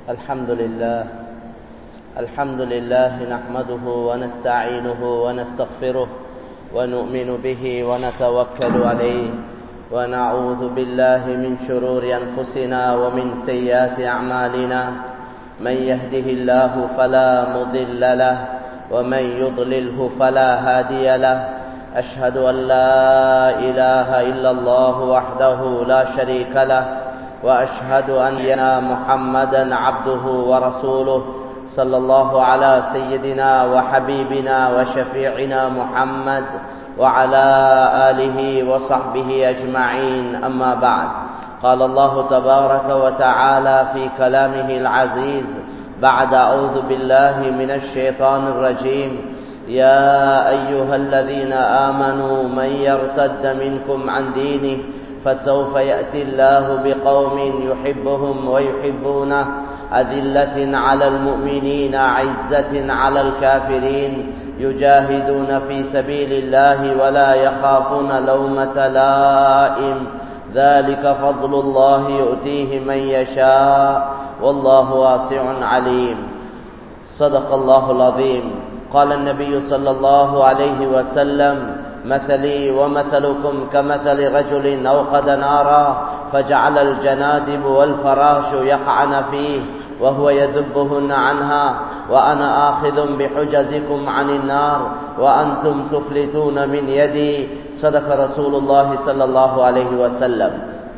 الحمد لله الحمد لله نحمده ونستعينه ونستغفره ونؤمن به ونتوكل عليه ونعوذ بالله من شرور أنفسنا ومن سيئات أعمالنا من يهده الله فلا مضل له ومن يضلله فلا هادي له أشهد أن لا إله إلا الله وحده لا شريك له وأشهد أن محمدا عبده ورسوله صلى الله على سيدنا وحبيبنا وشفيعنا محمد وعلى آله وصحبه أجمعين أما بعد قال الله تبارك وتعالى في كلامه العزيز بعد أعوذ بالله من الشيطان الرجيم يا أيها الذين آمنوا من يرتد منكم عن دينه فسوف يأتي الله بقوم يحبهم ويحبونه أذلة على المؤمنين عزة على الكافرين يجاهدون في سبيل الله ولا يخافون لومة لائم ذلك فضل الله يؤتيه من يشاء والله واسع عليم صدق الله العظيم قال النبي صلى الله عليه وسلم مثلي ومثلكم كمثل رجل أوقد نارا فجعل الجنادب والفراش يقعن فيه وهو يذبهن عنها وأنا آخذ بحجزكم عن النار وأنتم تفلتون من يدي صدق رسول الله صلى الله عليه وسلم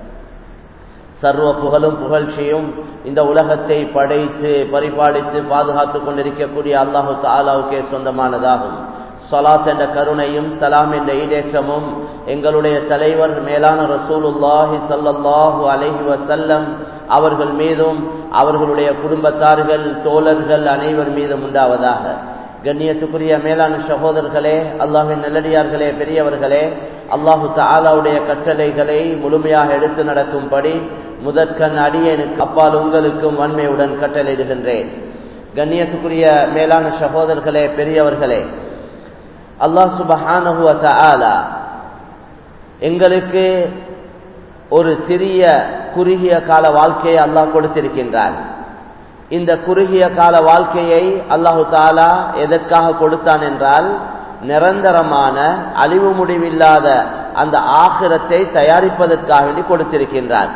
சர்வ புகழும் புகழ்ச்சியும் இந்த உலகத்தை படைத்து பரிபாலித்து பாதுகாத்துக் கொண்டிருக்கக்கூடிய அல்லாஹு தாலாவுக்கே சொந்தமானதாகும் சலாத் என்ற கருணையும் சலாம் என்ற ஈடேற்றமும் எங்களுடைய தலைவர் மேலான ரசூலுல்லாஹி சல்லல்லாஹு அலஹி வசல்லம் அவர்கள் மீதும் அவர்களுடைய குடும்பத்தார்கள் தோழர்கள் அனைவர் மீதும் உண்டாவதாக கண்ணியத்துக்குரிய மேலான சகோதரர்களே அல்லாஹின் நல்லடியார்களே பெரியவர்களே அல்லாஹு தாலாவுடைய கட்டளைகளை முழுமையாக எடுத்து நடக்கும்படி முதற்கண் அடியனுக்கு அப்பால் உங்களுக்கும் வன்மையுடன் கட்டளையிடுகின்றேன் கண்ணியத்துக்குரிய மேலான சகோதரர்களே பெரியவர்களே அல்லாஹ் சுபஹானஹுவ தஆலா எங்களுக்கு ஒரு சிறிய குறுகிய கால வாழ்க்கையை அல்லாஹ் கொடுத்திருக்கின்றான் இந்த குறுகிய கால வாழ்க்கையை அல்லாஹு தாலா எதற்காக கொடுத்தான் என்றால் நிரந்தரமான அழிவு முடிவில்லாத அந்த ஆகிரத்தை தயாரிப்பதற்காக வேண்டி கொடுத்திருக்கின்றான்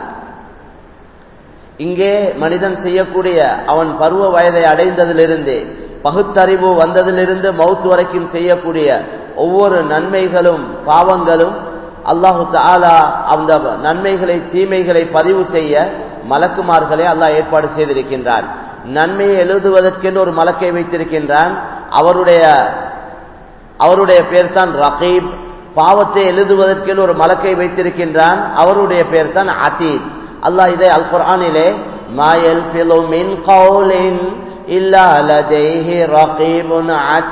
இங்கே மனிதன் செய்யக்கூடிய அவன் பருவ வயதை அடைந்ததிலிருந்து பகுத்தறிவு வந்ததிலிருந்து மவுத்து வரைக்கும் செய்யக்கூடிய ஒவ்வொரு நன்மைகளும் பாவங்களும் அல்லாஹு தாலா அந்த நன்மைகளை தீமைகளை பதிவு செய்ய மலக்குமார்களை அல்லாஹ் ஏற்பாடு செய்திருக்கின்றான் நன்மையை எழுதுவதற்கென்று ஒரு மலக்கை வைத்திருக்கின்றான் அவருடைய அவருடைய பேர் தான் ரகீப் பாவத்தை எழுதுவதற்கென்று ஒரு மலக்கை வைத்திருக்கின்றான் அவருடைய பேர் தான் அதீத் அல்லாஹ் இதை அல் குர்ஆனிலே மாயல் மின் கௌலின் இல்லா லதைஹி ரகீபுன்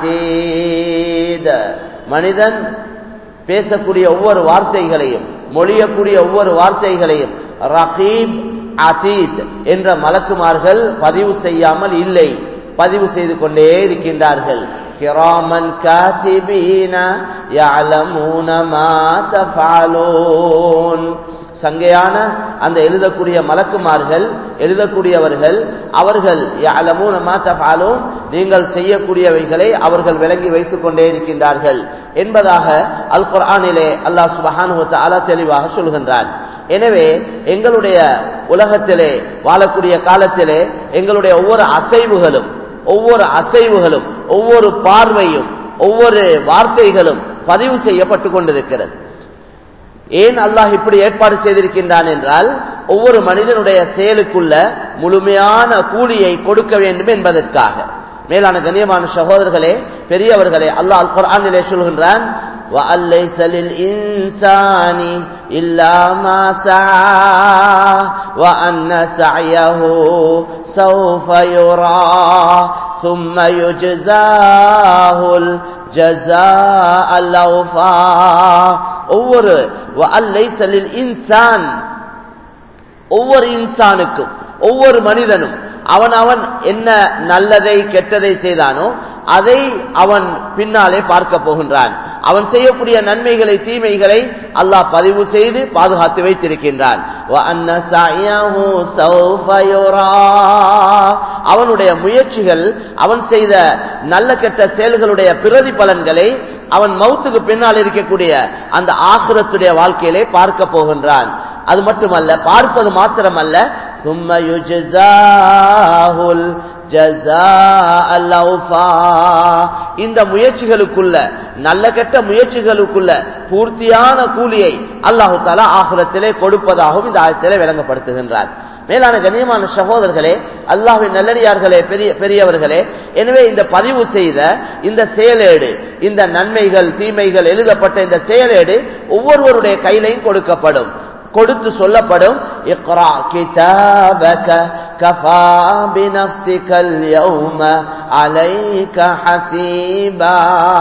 அதீத் மனிதன் பேசக்கூடிய ஒவ்வொரு வார்த்தைகளையும் மொழியக்கூடிய ஒவ்வொரு வார்த்தைகளையும் ரகீப் அதீத் என்ற மலக்குமார்கள் பதிவு செய்யாமல் இல்லை பதிவு செய்து கொண்டே இருக்கின்றார்கள் கிராமன் காத்திபீன يعلمون ما تفعلون சங்கையான அந்த எழுதக்கூடிய மலக்குமார்கள் எழுதக்கூடியவர்கள் அவர்கள் அலமூன மாத்தபாலும் நீங்கள் செய்யக்கூடியவைகளை அவர்கள் விளங்கி வைத்துக் கொண்டே இருக்கின்றார்கள் என்பதாக அல் குர்ஆனிலே அல்லாஹ் சுபஹானுவத்த அலா தெளிவாக சொல்கின்றான் எனவே எங்களுடைய உலகத்திலே வாழக்கூடிய காலத்திலே எங்களுடைய ஒவ்வொரு அசைவுகளும் ஒவ்வொரு அசைவுகளும் ஒவ்வொரு பார்வையும் ஒவ்வொரு வார்த்தைகளும் பதிவு செய்யப்பட்டு கொண்டிருக்கிறது ஏன் அல்லாஹ் இப்படி ஏற்பாடு செய்திருக்கின்றான் என்றால் ஒவ்வொரு மனிதனுடைய செயலுக்குள்ள முழுமையான கூலியை கொடுக்க வேண்டும் என்பதற்காக மேலான கண்ணியமான சகோதரர்களே பெரியவர்களே அல்லாஹ் அல் குர்ஆனிலே சொல்கின்றான் وَأَلَّيْسَ لِلْإِنسَانِ إِلَّا مَا سَعَى وَأَنَّ سَعْيَهُ سَوْفَ يُرَى ثُمَّ يُجْزَاهُ الْجَزَاءَ الْأَوْفَى ஒவ்வொரு அல்லைசலில் இன்சான் ஒவ்வொரு இன்சானுக்கும் ஒவ்வொரு மனிதனும் அவன் அவன் என்ன நல்லதை கெட்டதை செய்தானோ அதை அவன் பின்னாலே பார்க்க போகின்றான் அவன் செய்யக்கூடிய நன்மைகளை தீமைகளை அல்லாஹ் பதிவு செய்து பாதுகாத்து வைத்திருக்கின்றான் وَأَنَّ سَعْيَهُ سَوْفَ يُرَى அவனுடைய முயற்சிகள் அவன் செய்த நல்ல கெட்ட செயல்களுடைய பிரதி பலன்களை அவன் மௌத்துக்கு பின்னால் இருக்கக்கூடிய அந்த ஆசுரத்துடைய வாழ்க்கையிலே பார்க்க போகின்றான் அது மட்டுமல்ல பார்ப்பது மாத்திரமல்ல சும்ம யுஜ்ஸாஹுல் ஜஸாஅ லௌஃபா. இந்த முயற்சிகளுக்குள்ள நல்ல கெட்ட முயற்சிகளுக்குள்ள பூர்த்தியான கூலியை அல்லாஹு தாலா ஆகுரத்திலே கொடுப்பதாகவும் இந்த ஆயத்திலே விளங்கப்படுத்துகின்றார் மேலான கண்ணியமான சகோதரர்களே அல்லாஹின் நல்லடியார்களே பெரிய பெரியவர்களே எனவே இந்த பதிவு செய்த இந்த செயலேடு இந்த நன்மைகள் தீமைகள் எழுதப்பட்ட இந்த செயலேடு ஒவ்வொருவருடைய கையிலையும் கொடுக்கப்படும் கொடுத்து சொல்லப்படும் இக்ரா கிதாபக கஃபா பினஃப்ஸிகல் யௌம அலைக ஹஸீபா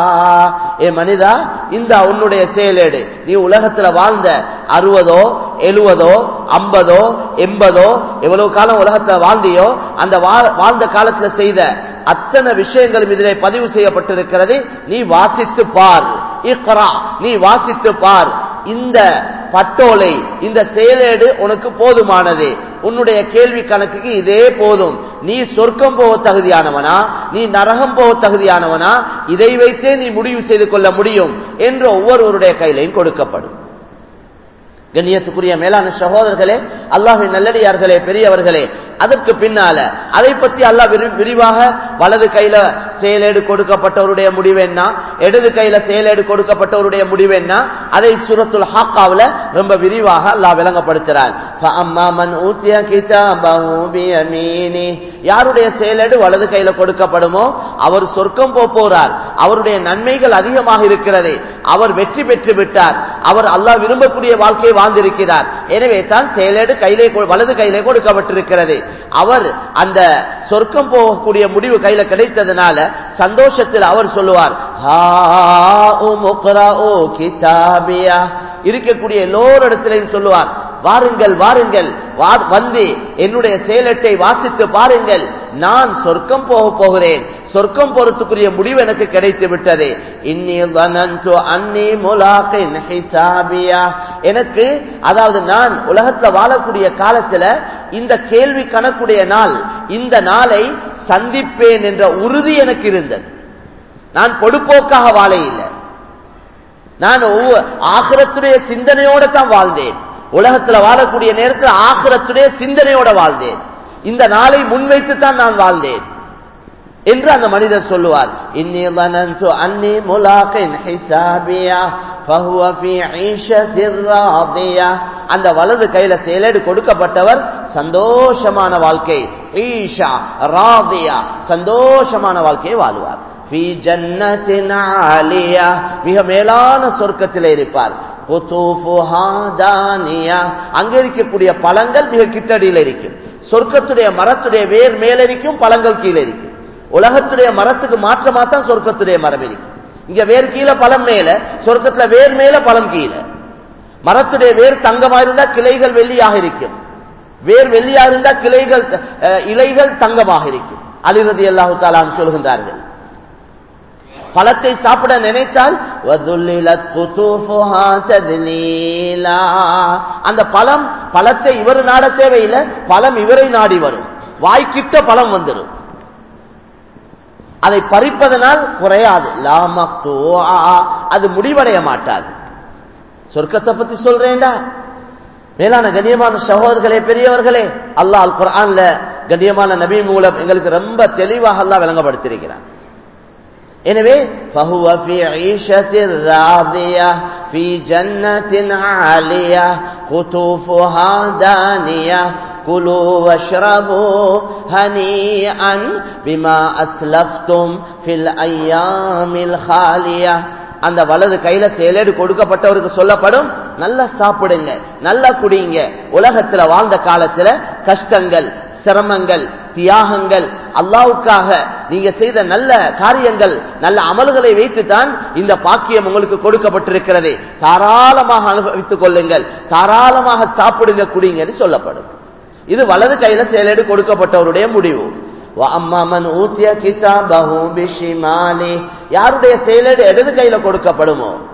ஏ மனிதா இந்த உன்னுடைய செயலேடு நீ உலகத்துல வாழ்ந்த அறுபதோ எழுவதோ ஐம்பதோ எண்பதோ எவ்வளவு காலம் உலகத்துல வாழ்ந்தியோ அந்த வா- வாழ்ந்த காலத்துல செய்த அத்தனை விஷயங்களும் இதிலே பதிவு செய்யப்பட்டிருக்கிறது நீ வாசித்து பார் இக்ரா நீ வாசித்து பார் இந்த பட்டோலை இந்த செயலேடு உனக்கு போதுமானது உன்னுடைய கேள்வி கணக்குக்கு இதே போதும் நீ சொர்க்கம் போக தகுதியானவனா நீ நரகம் போக தகுதியானவனா இதை வைத்தே நீ முடிவு செய்து கொள்ள முடியும் என்று ஒவ்வொருவருடைய கையிலையும் கொடுக்கப்படும் கண்ணியத்துக்குரிய மேலான சகோதரர்களே அல்லாஹின் நல்லடியார்களே பெரியவர்களே அதற்கு பின்னால அதை பற்றி அல்லாஹ் விரி- விரிவாக வலது கையில செயலேடு கொடுக்கப்பட்டவருடைய முடிவு என்ன இடது கையில செயலேடு கொடுக்கப்பட்டவருடைய முடிவு என்ன அதை சூரத்துல் ஹாக்காவுல ரொம்ப விரிவாக அல்லாஹ் விளங்கப்படுத்துறார் فَأَمَّا مَنْ أُوتِيَ كِتَابَهُ بِيَمِينِهِ யாருடைய செயலேடு வலது கையில கொடுக்கப்படுமோ அவர் சொர்க்கம் போப் போறார் அவருடைய நன்மைகள் அதிகமாக இருக்கிறது அவர் வெற்றி பெற்று விட்டார் அவர் அல்லாஹ் விரும்பக்கூடிய வாழ்க்கையை வாழ்ந்திருக்கிறார் எனவே தான் செயலேடு கையிலே கொ- வலது கையிலே கொடுக்கப்பட்டிருக்கிறது அவர் அந்த சொர்க்கம் போகக்கூடிய முடிவு கையில கிடைத்ததுனால சந்தோஷத்தில் அவர் சொல்லுவார் "ஹாஉம் உக்ரஊ கிதாபியா." இருக்கக்கூடிய எல்லோரிடத்திலையும் சொல்லுவார் வாருங்கள் வாருங்கள் வா- வந்து என்னுடைய செயலட்டை வாசித்து பாருங்கள் நான் சொர்க்கம் போக போகிறேன் சொர்க்கம் போறதுக்குரிய முடிவு எனக்கு கிடைத்து விட்டது இன்னி வனந்து அன்னி முலாக்கின் ஹிசாபியா எனக்கு அதாவது நான் உலகத்துல வாழக்கூடிய காலத்துல இந்த கேள்வி கணக்குடைய நாள் இந்த நாளை சந்திப்பேன் என்ற உறுதி எனக்கு இருந்தது நான் பொடுப்போக்காக வாழ இல்லை நான் ஒவ்வொரு ஆகிரத்துடைய சிந்தனையோட தான் வாழ்ந்தேன் உலகத்துல வாழக்கூடிய நேரத்தில் ஆகிரத்துடைய சிந்தனையோட வாழ்ந்தேன் இந்த நாளை முன்வைத்து தான் நான் வாழ்ந்தேன் என்று அந்த மனிதர் சொல்லுவார் இன்னி ظننت أني ملاق حسابيا فهو في عيشة راضية அந்த வலது கையில செயலேடு கொடுக்கப்பட்டவர் சந்தோஷமான வாழ்க்கை ஈஷா ராதியா சந்தோஷமான வாழ்க்கையை வாழுவார் في جنة عالية மிக மேலான சொர்க்கத்தில் இருப்பார் குதூஃபுஹா தானியா அங்க இருக்கக்கூடிய பழங்கள் மிக கிட்டடியில் இருக்கும் சொர்க்கத்துடைய மரத்துடைய வேர் மேல இருக்கும் பழங்கள் கீழே இருக்கும் உலகத்துடைய மரத்துக்கு மாற்றமா தான் சொர்க்கத்துடைய மரம் இருக்கும் இங்க வேர் கீழே பழம் மேல சொர்க்கத்துல வேர் மேல பழம் கீழே மரத்துடைய வேர் தங்கமா இருந்தா கிளைகள் வெள்ளியாக இருக்கும் வேர் வெள்ளியா இருந்தா கிளைகள் அஹ், இலைகள் தங்கமாக இருக்கும் அலிரதி அல்லாஹு தாலான்னு சொல்கின்றார்கள் பழத்தை சாப்பிட நினைத்தால் வதுல்லிலத் குதூஃபுஹா தத்லீலா. அந்த பழம் பழத்தை இவர் நாட தேவையில்லை பழம் இவரை நாடி வரும் வாய்க்கிட்ட பழம் வந்துடும் அதை பறிப்பதனால் குறையாது லா மக்தூஆ. அது முடிவடைய மாட்டாது சொர்க்கத்தை பத்தி சொல்றேன்டா மேலான கண்ணியமான சகோதரர்களே பெரியவர்களே அல்லாஹ் அல் குர்ஆன்ல கண்ணியமான நபி மூலம் எங்களுக்கு ரொம்ப தெளிவாக அல்லாஹ் விளங்கப்படுத்தியிருக்கிறான் எனவே فهو في عيشة راضية في جنة عالية قطوفها دانية كلوا واشربوا هنيئا بما أسلفتم في الأيام الخالية அந்த வலது கையில செயலேடு கொடுக்கப்பட்டவருக்கு சொல்லப்படும் நல்லா சாப்பிடுங்க நல்லா குடிங்க உலகத்துல வாழ்ந்த காலத்துல கஷ்டங்கள் சிரமங்கள் தியாகங்கள் அல்லாவுக்காக நீங்க செய்த நல்ல காரியங்கள் நல்ல அமல்களை வைத்துத்தான் இந்த பாக்கியம் உங்களுக்கு கொடுக்கப்பட்டிருக்கிறது தாராளமாக அனுபவித்துக் கொள்ளுங்கள் தாராளமாக சாப்பிடுங்க குடிங்கன்னு சொல்லப்படும் இது வலது கையில செயலேடு கொடுக்கப்பட்டவருடைய முடிவு وَأَمَّا مَنْ أُوتِيَ كِتَابَهُ بِشِمَالِهِ யாருடைய செயலேடு இடது கையில கொடுக்கப்படுமோ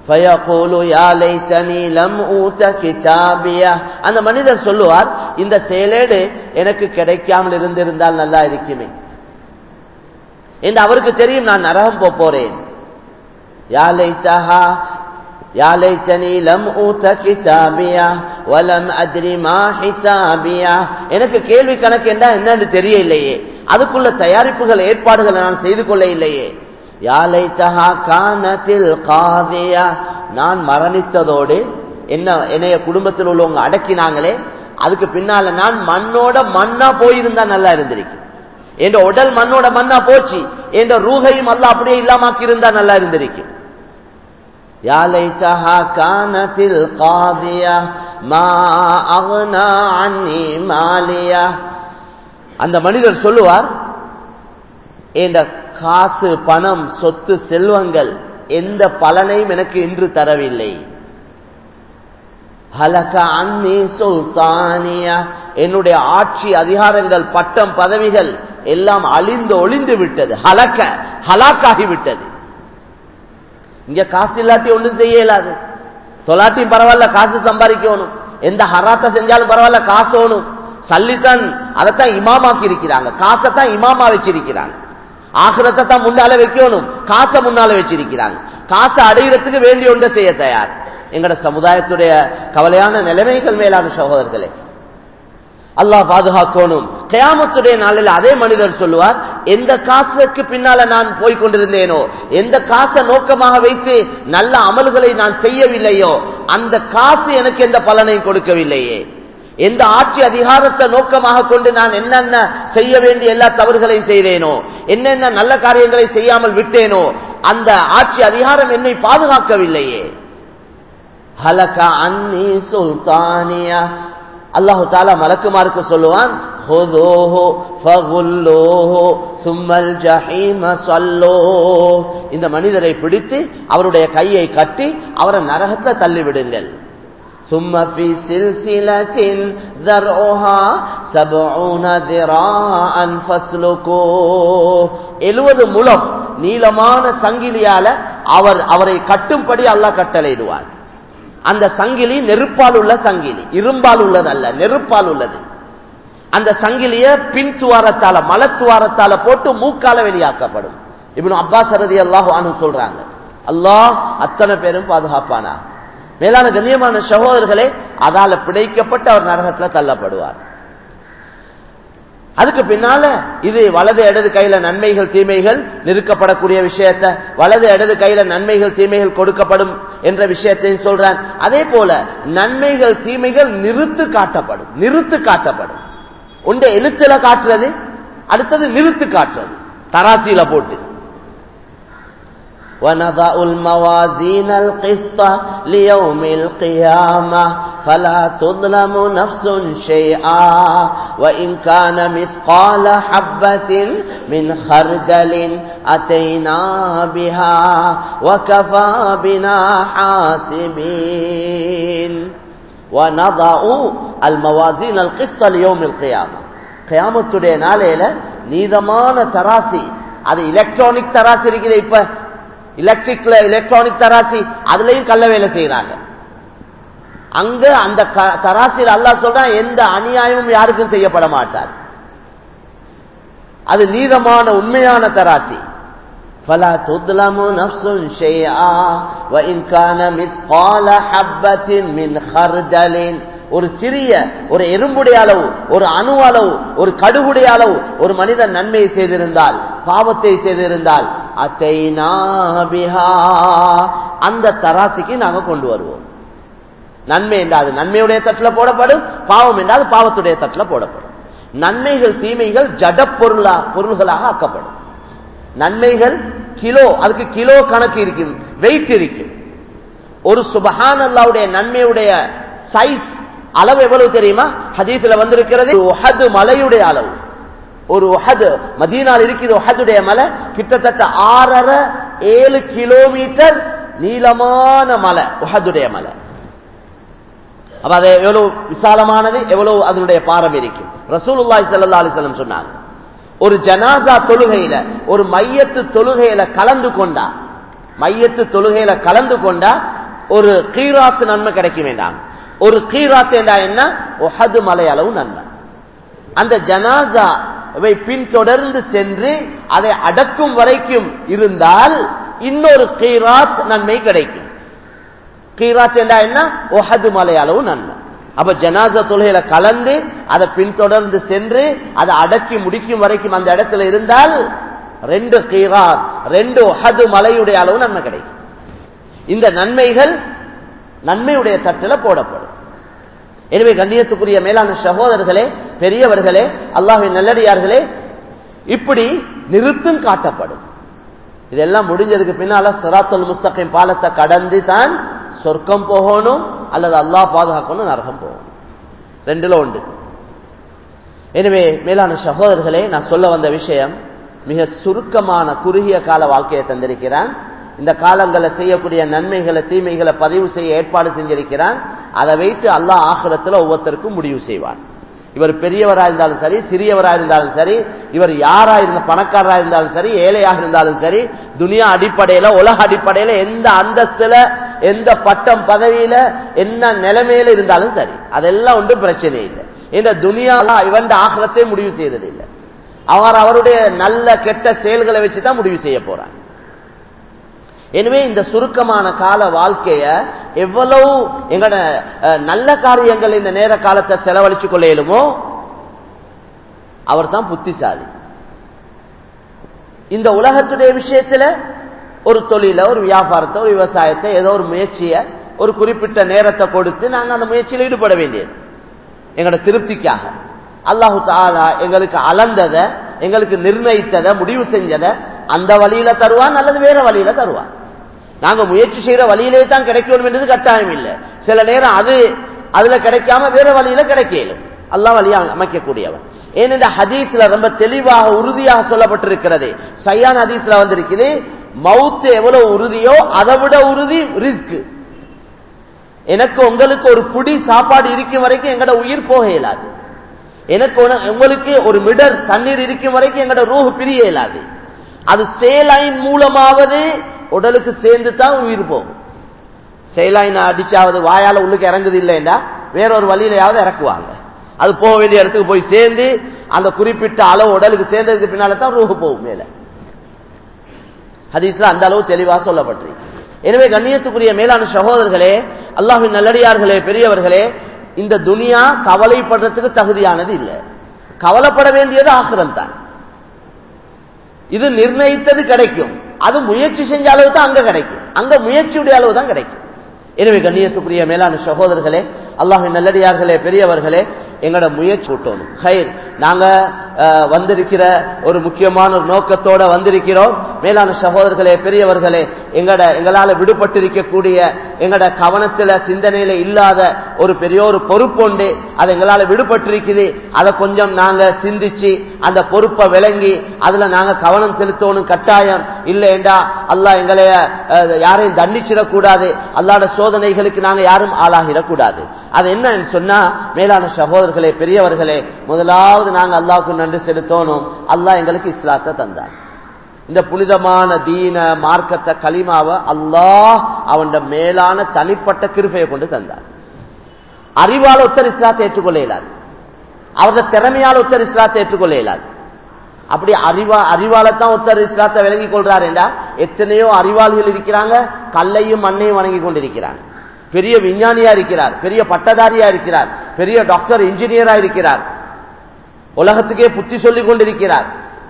فَيَقُولُ يَا لَيْتَنِي لَمْ أُوتَ كِتَابِيَهْ அந்த மனிதர் சொல்லுவார் இந்த செயலேடு எனக்கு கிடைக்காமல் இருந்திருந்தால் நல்லா இருக்குமே என்று அவருக்கு தெரியும் நான் நரகம் போப் போறேன் யா லைத்தஹா யா லைத்தனி லம் ஊத கிதாபியா வலம் அத்ரி மா ஹிசாபியா எனக்கு கேள்வி கணக்கு என்ன என்னன்னு தெரியலையே அதுக்குள்ள தயாரிப்புகள் ஏற்பாடுகளை நான் செய்து கொள்ள இல்லையே யா லைத்தஹா கானத்தில் காதியா நான் மரணித்ததோடு என்ன என்னைய குடும்பத்தில் உள்ளவங்க அடக்கினாங்களே அதுக்கு பின்னால நான் மண்ணோட மண்ணா போயிருந்தா நல்லா இருந்திருக்கு என்ற உடல் மண்ணோட மண்ணா போச்சு என்ற ரூகையும் அல்ல அப்படியே இல்லாமாக்கி இருந்தா நல்லா இருந்திருக்கு يا ليتها كانت القاضية ما أغنى عني مالية அந்த மனிதர் சொல்லுவார் இந்த காசு பணம் சொத்து செல்வங்கள் எந்த பலனையும் எனக்கு இன்று தரவில்லை ஹலக அன்னி சுல்தானியா என்னுடைய ஆட்சி அதிகாரங்கள் பட்டம் பதவிகள் எல்லாம் அழிந்து ஒளிந்து விட்டது ஹலக்க ஹலாக்காகி விட்டது இங்க காசு இல்லாட்டி ஒன்றும் செய்ய இயலாது தொலாட்டியும் பரவாயில்ல காசு சம்பாதிக்கணும் எந்த ஹராத்த செஞ்சாலும் பரவாயில்ல காசு ஓணும் சல்லித்தான் அதைத்தான் இமாமாக்கி இருக்கிறாங்க காசைத்தான் இமாமா வச்சிருக்கிறாங்க ஆகிரத்தை தான் முன்னால வைக்கணும் காசை முன்னால வச்சிருக்கிறாங்க காசை அடையிறதுக்கு வேண்டிய ஒன்றை செய்ய தயார் எங்கட சமுதாயத்துடைய கவலையான நிலைமைகள் மேலான சகோதரர்களே அல்லாஹ் பாதுகாக்கணும் கயாமத்துடைய நாளில் அதே மனிதர் சொல்லுவார் எந்த காசுக்கு பின்னால நான் போய் கொண்டிருந்தேனோ எந்த காசை நோக்கமாக வைத்து நல்ல அமல்களை நான் செய்யவில்லையோ அந்த காசு எனக்கு எந்த பலனையும் கொடுக்கவில்லையே எந்த ஆட்சி அதிகாரத்தை நோக்கமாக கொண்டு நான் என்னென்ன செய்ய வேண்டிய எல்லா தவறுகளையும் செய்தேனோ என்னென்ன நல்ல காரியங்களை செய்யாமல் விட்டேனோ அந்த ஆட்சி அதிகாரம் என்னை பாதுகாக்கவில்லையே ஹலகா அன்னி சுல்தானியா அல்லாஹு தாலா மலக்குமாருக்கு சொல்லுவான் இந்த மனிதரை பிடித்து அவருடைய கையை கட்டி அவரை நரகத்தை தள்ளிவிடுங்கள் ثم في سلسلة ذرعها سبعون ذراعا فاسلكوه எழுபது முழம் நீளமான சங்கிலியால அவர் அவரை கட்டும்படி அல்லாஹ் கட்டளையிடுவார் அந்த சங்கிலி நெருப்பால் உள்ள சங்கிலி இரும்பால் உள்ளது அல்ல நெருப்பால் உள்ளது அந்த சங்கிலிய பின் துவாரத்தால மலத்துவாரத்தால போட்டு மூக்கால வெளியாக்கப்படும் இப்படி அப்பாஸ் ரதி அல்லாஹ் சொல்றாங்க அல்லாஹ் அத்தனை பேரும் பாதுகாப்பானா மேலான கண்ணியமான சகோதரர்களே அதால பிடைக்கப்பட்டு அவர் நரகத்துல தள்ளப்படுவார் அதுக்கு பின்னால இது வலது இடது கையில நன்மைகள் தீமைகள் நிறுக்கப்படக்கூடிய விஷயத்த வலது இடது கையில நன்மைகள் தீமைகள் கொடுக்கப்படும் என்ற விஷயத்தையும் சொல்றான் அதே போல நன்மைகள் தீமைகள் நிறுத்து காட்டப்படும் நிறுத்து காட்டப்படும் உண்ட எழுத்துல காட்டுறது அடுத்தது நிறுத்து காட்டுறது தராசியில போட்டு ونضع الموازين القسط ليوم القيامة فلا تظلم نفس شيئا وإن كان مثقال حبة من خردل أتينا بها وكفى بنا حاسبين ونضع الموازين القسط ليوم القيامة قيامத்துடைய நாளையில நீதமான தராசி அது எலக்ட்ரானிக் தராசி இருக்குது இப்ப எலக்ட்ரிக்ல எலக்ட்ரானிக் தராசி அதுலயும் கள்ள வேலை செய்யறாங்க அங்க அந்த தராசியில் அல்லா சொல்றான் எந்த அநியாயமும் யாருக்கும் செய்யப்பட மாட்டார் அது நீதமான உண்மையான தராசி فلا تظلم نفس شيئا وإن كان مثقال حبة من خردل ஒரு சிறிய ஒரு எறும்புடைய அளவு ஒரு அணு அளவு ஒரு கடுகுடைய அளவு ஒரு மனிதன் நன்மையை செய்திருந்தால் பாவத்தை செய்திருந்தால் அந்த தராசிக்கு நாங்க கொண்டு வருவோம் நன்மை என்றால் நன்மையுடைய தட்டில் போடப்படும் பாவம் என்றால் பாவத்துடைய தட்டில் போடப்படும் நன்மைகள் தீமைகள் ஜட பொருளா பொருள்களாக ஆக்கப்படும் நன்மைகள் கிலோ அதுக்கு கிலோ கணக்கு இருக்கும் வெயிட் இருக்கும் ஒரு சுபஹான் அல்லாவுடைய நன்மையுடைய சைஸ் அளவு எவ்வளவு தெரியுமா ஹதீஸ்ல வந்திருக்கிறது ஒஹது மலையுடைய அளவு ஒரு ஒஹது மதீனால் இருக்குது ஒஹதுடைய மலை கிட்டத்தட்ட ஆறரை ஏழு கிலோமீட்டர் நீளமான மலை ஒஹதுடைய மலை அப்ப அது எவ்வளவு விசாலமானது எவ்வளவு அதனுடைய பாரம் இருக்கும் ரசூலுல்லாஹி ஸல்லல்லாஹு அலைஹி வஸல்லம் சொன்னாங்க ஒரு ஜனாசா தொழுகையில ஒரு மையத்து தொழுகையில கலந்து கொண்டா மையத்து தொழுகையில கலந்து கொண்டா ஒரு கீராத்து நன்மை கிடைக்க வேண்டாம் ஒரு கீராத்து என்றா என்ன ஒஹது மலை அளவு நன்மை அந்த ஜனாசாவை பின்தொடர்ந்து சென்று அதை அடக்கும் வரைக்கும் இருந்தால் இன்னொரு கீராத் நன்மை கிடைக்கும் கீராத் என்றா என்ன ஒஹது மலை அளவு நன்மை அப்ப ஜனாசா தொழுகையில கலந்து அதை பின்தொடர்ந்து சென்று அதை அடக்கி முடிக்கும் வரைக்கும் அந்த இடத்துல இருந்தால் ரெண்டு கீராத் ரெண்டு ஒஹது மலையுடைய அளவு நன்மை கிடைக்கும் இந்த நன்மைகள் நன்மையுடைய தட்டில் போடப்படும் எனவே கண்ணியத்துக்குரிய மேலான சகோதரர்களே பெரியவர்களே அல்லாஹின் நல்லடியார்களே இப்படி நிறுத்தும் காட்டப்படும் இதெல்லாம் முடிஞ்சதுக்கு பின்னால சிராத்துல் முஸ்தகிம் பாலத்தை கடந்து தான் சொர்க்கம் போகணும் அல்லது அல்லாஹ் பாதுகாக்கணும் நரகம் போகணும் ரெண்டுல உண்டு எனவே மேலான சகோதரர்களே நான் சொல்ல வந்த விஷயம் மிக சுருக்கமான குறுகிய கால வாழ்க்கையை தந்திருக்கிறான் இந்த காலங்களில் செய்யக்கூடிய நன்மைகளை தீமைகளை பதிவு செய்ய ஏற்பாடு செஞ்சிருக்கிறான் அதை வைத்து அல்லாஹ் ஆகிரத்தில் ஒவ்வொருத்தருக்கும் முடிவு செய்வான் இவர் பெரியவராக இருந்தாலும் சரி சிறியவராக இருந்தாலும் சரி இவர் யாரா இருந்த பணக்காரராக இருந்தாலும் சரி ஏழையாக இருந்தாலும் சரி துனியா அடிப்படையில உலக அடிப்படையில எந்த அந்தஸ்துல எந்த பட்டம் பதவியில என்ன நிலைமையில இருந்தாலும் சரி அதெல்லாம் ஒன்றும் பிரச்சனை இல்லை இந்த துனியா இவன் ஆகிரத்தை முடிவு செய்யறது இல்லை அவர் அவருடைய நல்ல கெட்ட செயல்களை வச்சுதான் முடிவு செய்ய போறான் எனவே இந்த சுருக்கமான கால வாழ்க்கைய எவ்வளவு எங்கட நல்ல காரியங்கள் இந்த நேர காலத்தை செலவழிச்சு கொள்ள இயலுமோ அவர் தான் புத்திசாலி இந்த உலகத்துடைய விஷயத்துல ஒரு தொழில ஒரு வியாபாரத்தை ஒரு விவசாயத்தை ஏதோ ஒரு முயற்சியை ஒரு குறிப்பிட்ட நேரத்தை கொடுத்து நாங்கள் அந்த முயற்சியில் ஈடுபட வேண்டியது எங்களோட திருப்திக்காக அல்லாஹு தாலா எங்களுக்கு அளந்ததை எங்களுக்கு நிர்ணயித்ததை முடிவு செஞ்சதை அந்த வழியில தருவான் அல்லது வேற வழியில தருவான் நாங்க முயற்சி செய்யற வழியிலே தான் கிடைக்கணும் என்றது கட்டாயம் இல்லை சில நேரம் அது அதுல கிடைக்காம வேற வழியில கிடைக்கலும் அல்லாஹ் வழியா அமைக்கக்கூடியவன் ஏனென்ற ஹதீஸ்ல ரொம்ப தெளிவாக உறுதியாக சொல்லப்பட்டிருக்கிறது சையான் ஹதீஸ்ல வந்திருக்குது மவுத்து எவ்வளவு உறுதியோ அதை விட உறுதி ரிஸ்க் எனக்கு உங்களுக்கு ஒரு புடி சாப்பாடு இருக்கும் வரைக்கும் எங்கட உயிர் போக இயலாது எனக்கு உங்களுக்கு ஒரு மிடர் தண்ணீர் இருக்கும் வரைக்கும் எங்கட ரூஹ் பிரிய இயலாது அது சேலைன் மூலமாவது உடலுக்கு சேர்ந்து தான் உயிர் போகும் செயலாயின் அடிச்சாவது வாயால உள்ளுக்கு இறங்குது இல்லைண்டா வேற ஒரு வழியிலையாவது இறக்குவாங்க அது போக வேண்டிய இடத்துக்கு போய் சேர்ந்து அந்த குறிப்பிட்ட அளவு உடலுக்கு சேர்ந்ததுக்கு பின்னால தான் ரூஹு போகும் மேல ஹதீஸ்ல அந்த அளவு தெளிவாக சொல்லப்பட்டிருக்கு எனவே கண்ணியத்துக்குரிய மேலான சகோதரர்களே அல்லாஹின் நல்லடியார்களே பெரியவர்களே இந்த துனியா கவலைப்படுறதுக்கு தகுதியானது இல்லை கவலைப்பட வேண்டியது ஆக்கிரம் தான் இது நிர்ணயித்தது கிடைக்கும் அது முயற்சி செஞ்ச அளவு தான் அங்க கிடைக்கும் அங்க முயற்சியுடைய அளவு தான் கிடைக்கும் எனவே கண்ணியத்துக்குரிய மேலான சகோதரர்களே அல்லாஹின் நல்லடியார்களே பெரியவர்களே எங்களோட முயற்சி விட்டோம் ஹைர் நாங்க வந்திருக்கிற ஒரு முக்கியமான ஒரு நோக்கத்தோட வந்திருக்கிறோம் மேலான சகோதரர்களே பெரியவர்களே எங்கட எங்களால விடுபட்டிருக்கக்கூடிய எங்கட கவனத்துல சிந்தனையில இல்லாத ஒரு பெரிய ஒரு பொறுப்புண்டு அது எங்களால விடுபட்டிருக்குது அதை கொஞ்சம் நாங்க சிந்திச்சு அந்த பொறுப்பை விளங்கி அதுல நாங்க கவனம் செலுத்தணும் கட்டாயம் இல்லைண்டா அல்லாஹ் எங்களை யாரையும் தண்டிச்சிடக்கூடாது அல்லாட சோதனைகளுக்கு நாங்க யாரும் ஆளாகிடக்கூடாது அது என்னன்னு சொன்னா மேலான சகோதரர்களே பெரியவர்களே முதலாவது நாங்க அல்லாவுக்கு நன்றி செலுத்தணும் அல்லாஹ் எங்களுக்கு இஸ்லாத்தை தந்தார் இந்த புனிதமான தீன மார்க்கத்தை களிமாவை அல்லாஹ் அவன் மேலான தனிப்பட்ட கிருப்பையை கொண்டு தந்தார் அறிவால் ஒத்தர் இஸ்லாத்தை ஏற்றுக்கொள்ள இயலாது அவரது திறமையால் ஒத்தர் இஸ்லாத்தை ஏற்றுக்கொள்ள இயலாது அப்படி அறிவா அறிவாலத்தான் ஒருத்தர் இஸ்லாத்தை விளங்கி கொள்றாரு என்றா எத்தனையோ அறிவாளிகள் இருக்கிறாங்க கல்லையும் மண்ணையும் வணங்கி கொண்டிருக்கிறாங்க பெரிய விஞ்ஞானியா இருக்கிறார் பெரிய பட்டதாரியா இருக்கிறார் பெரிய டாக்டர் இன்ஜினியரா இருக்கிறார் உலகத்துக்கே புத்தி சொல்லிக் கொண்டிருக்கிறார்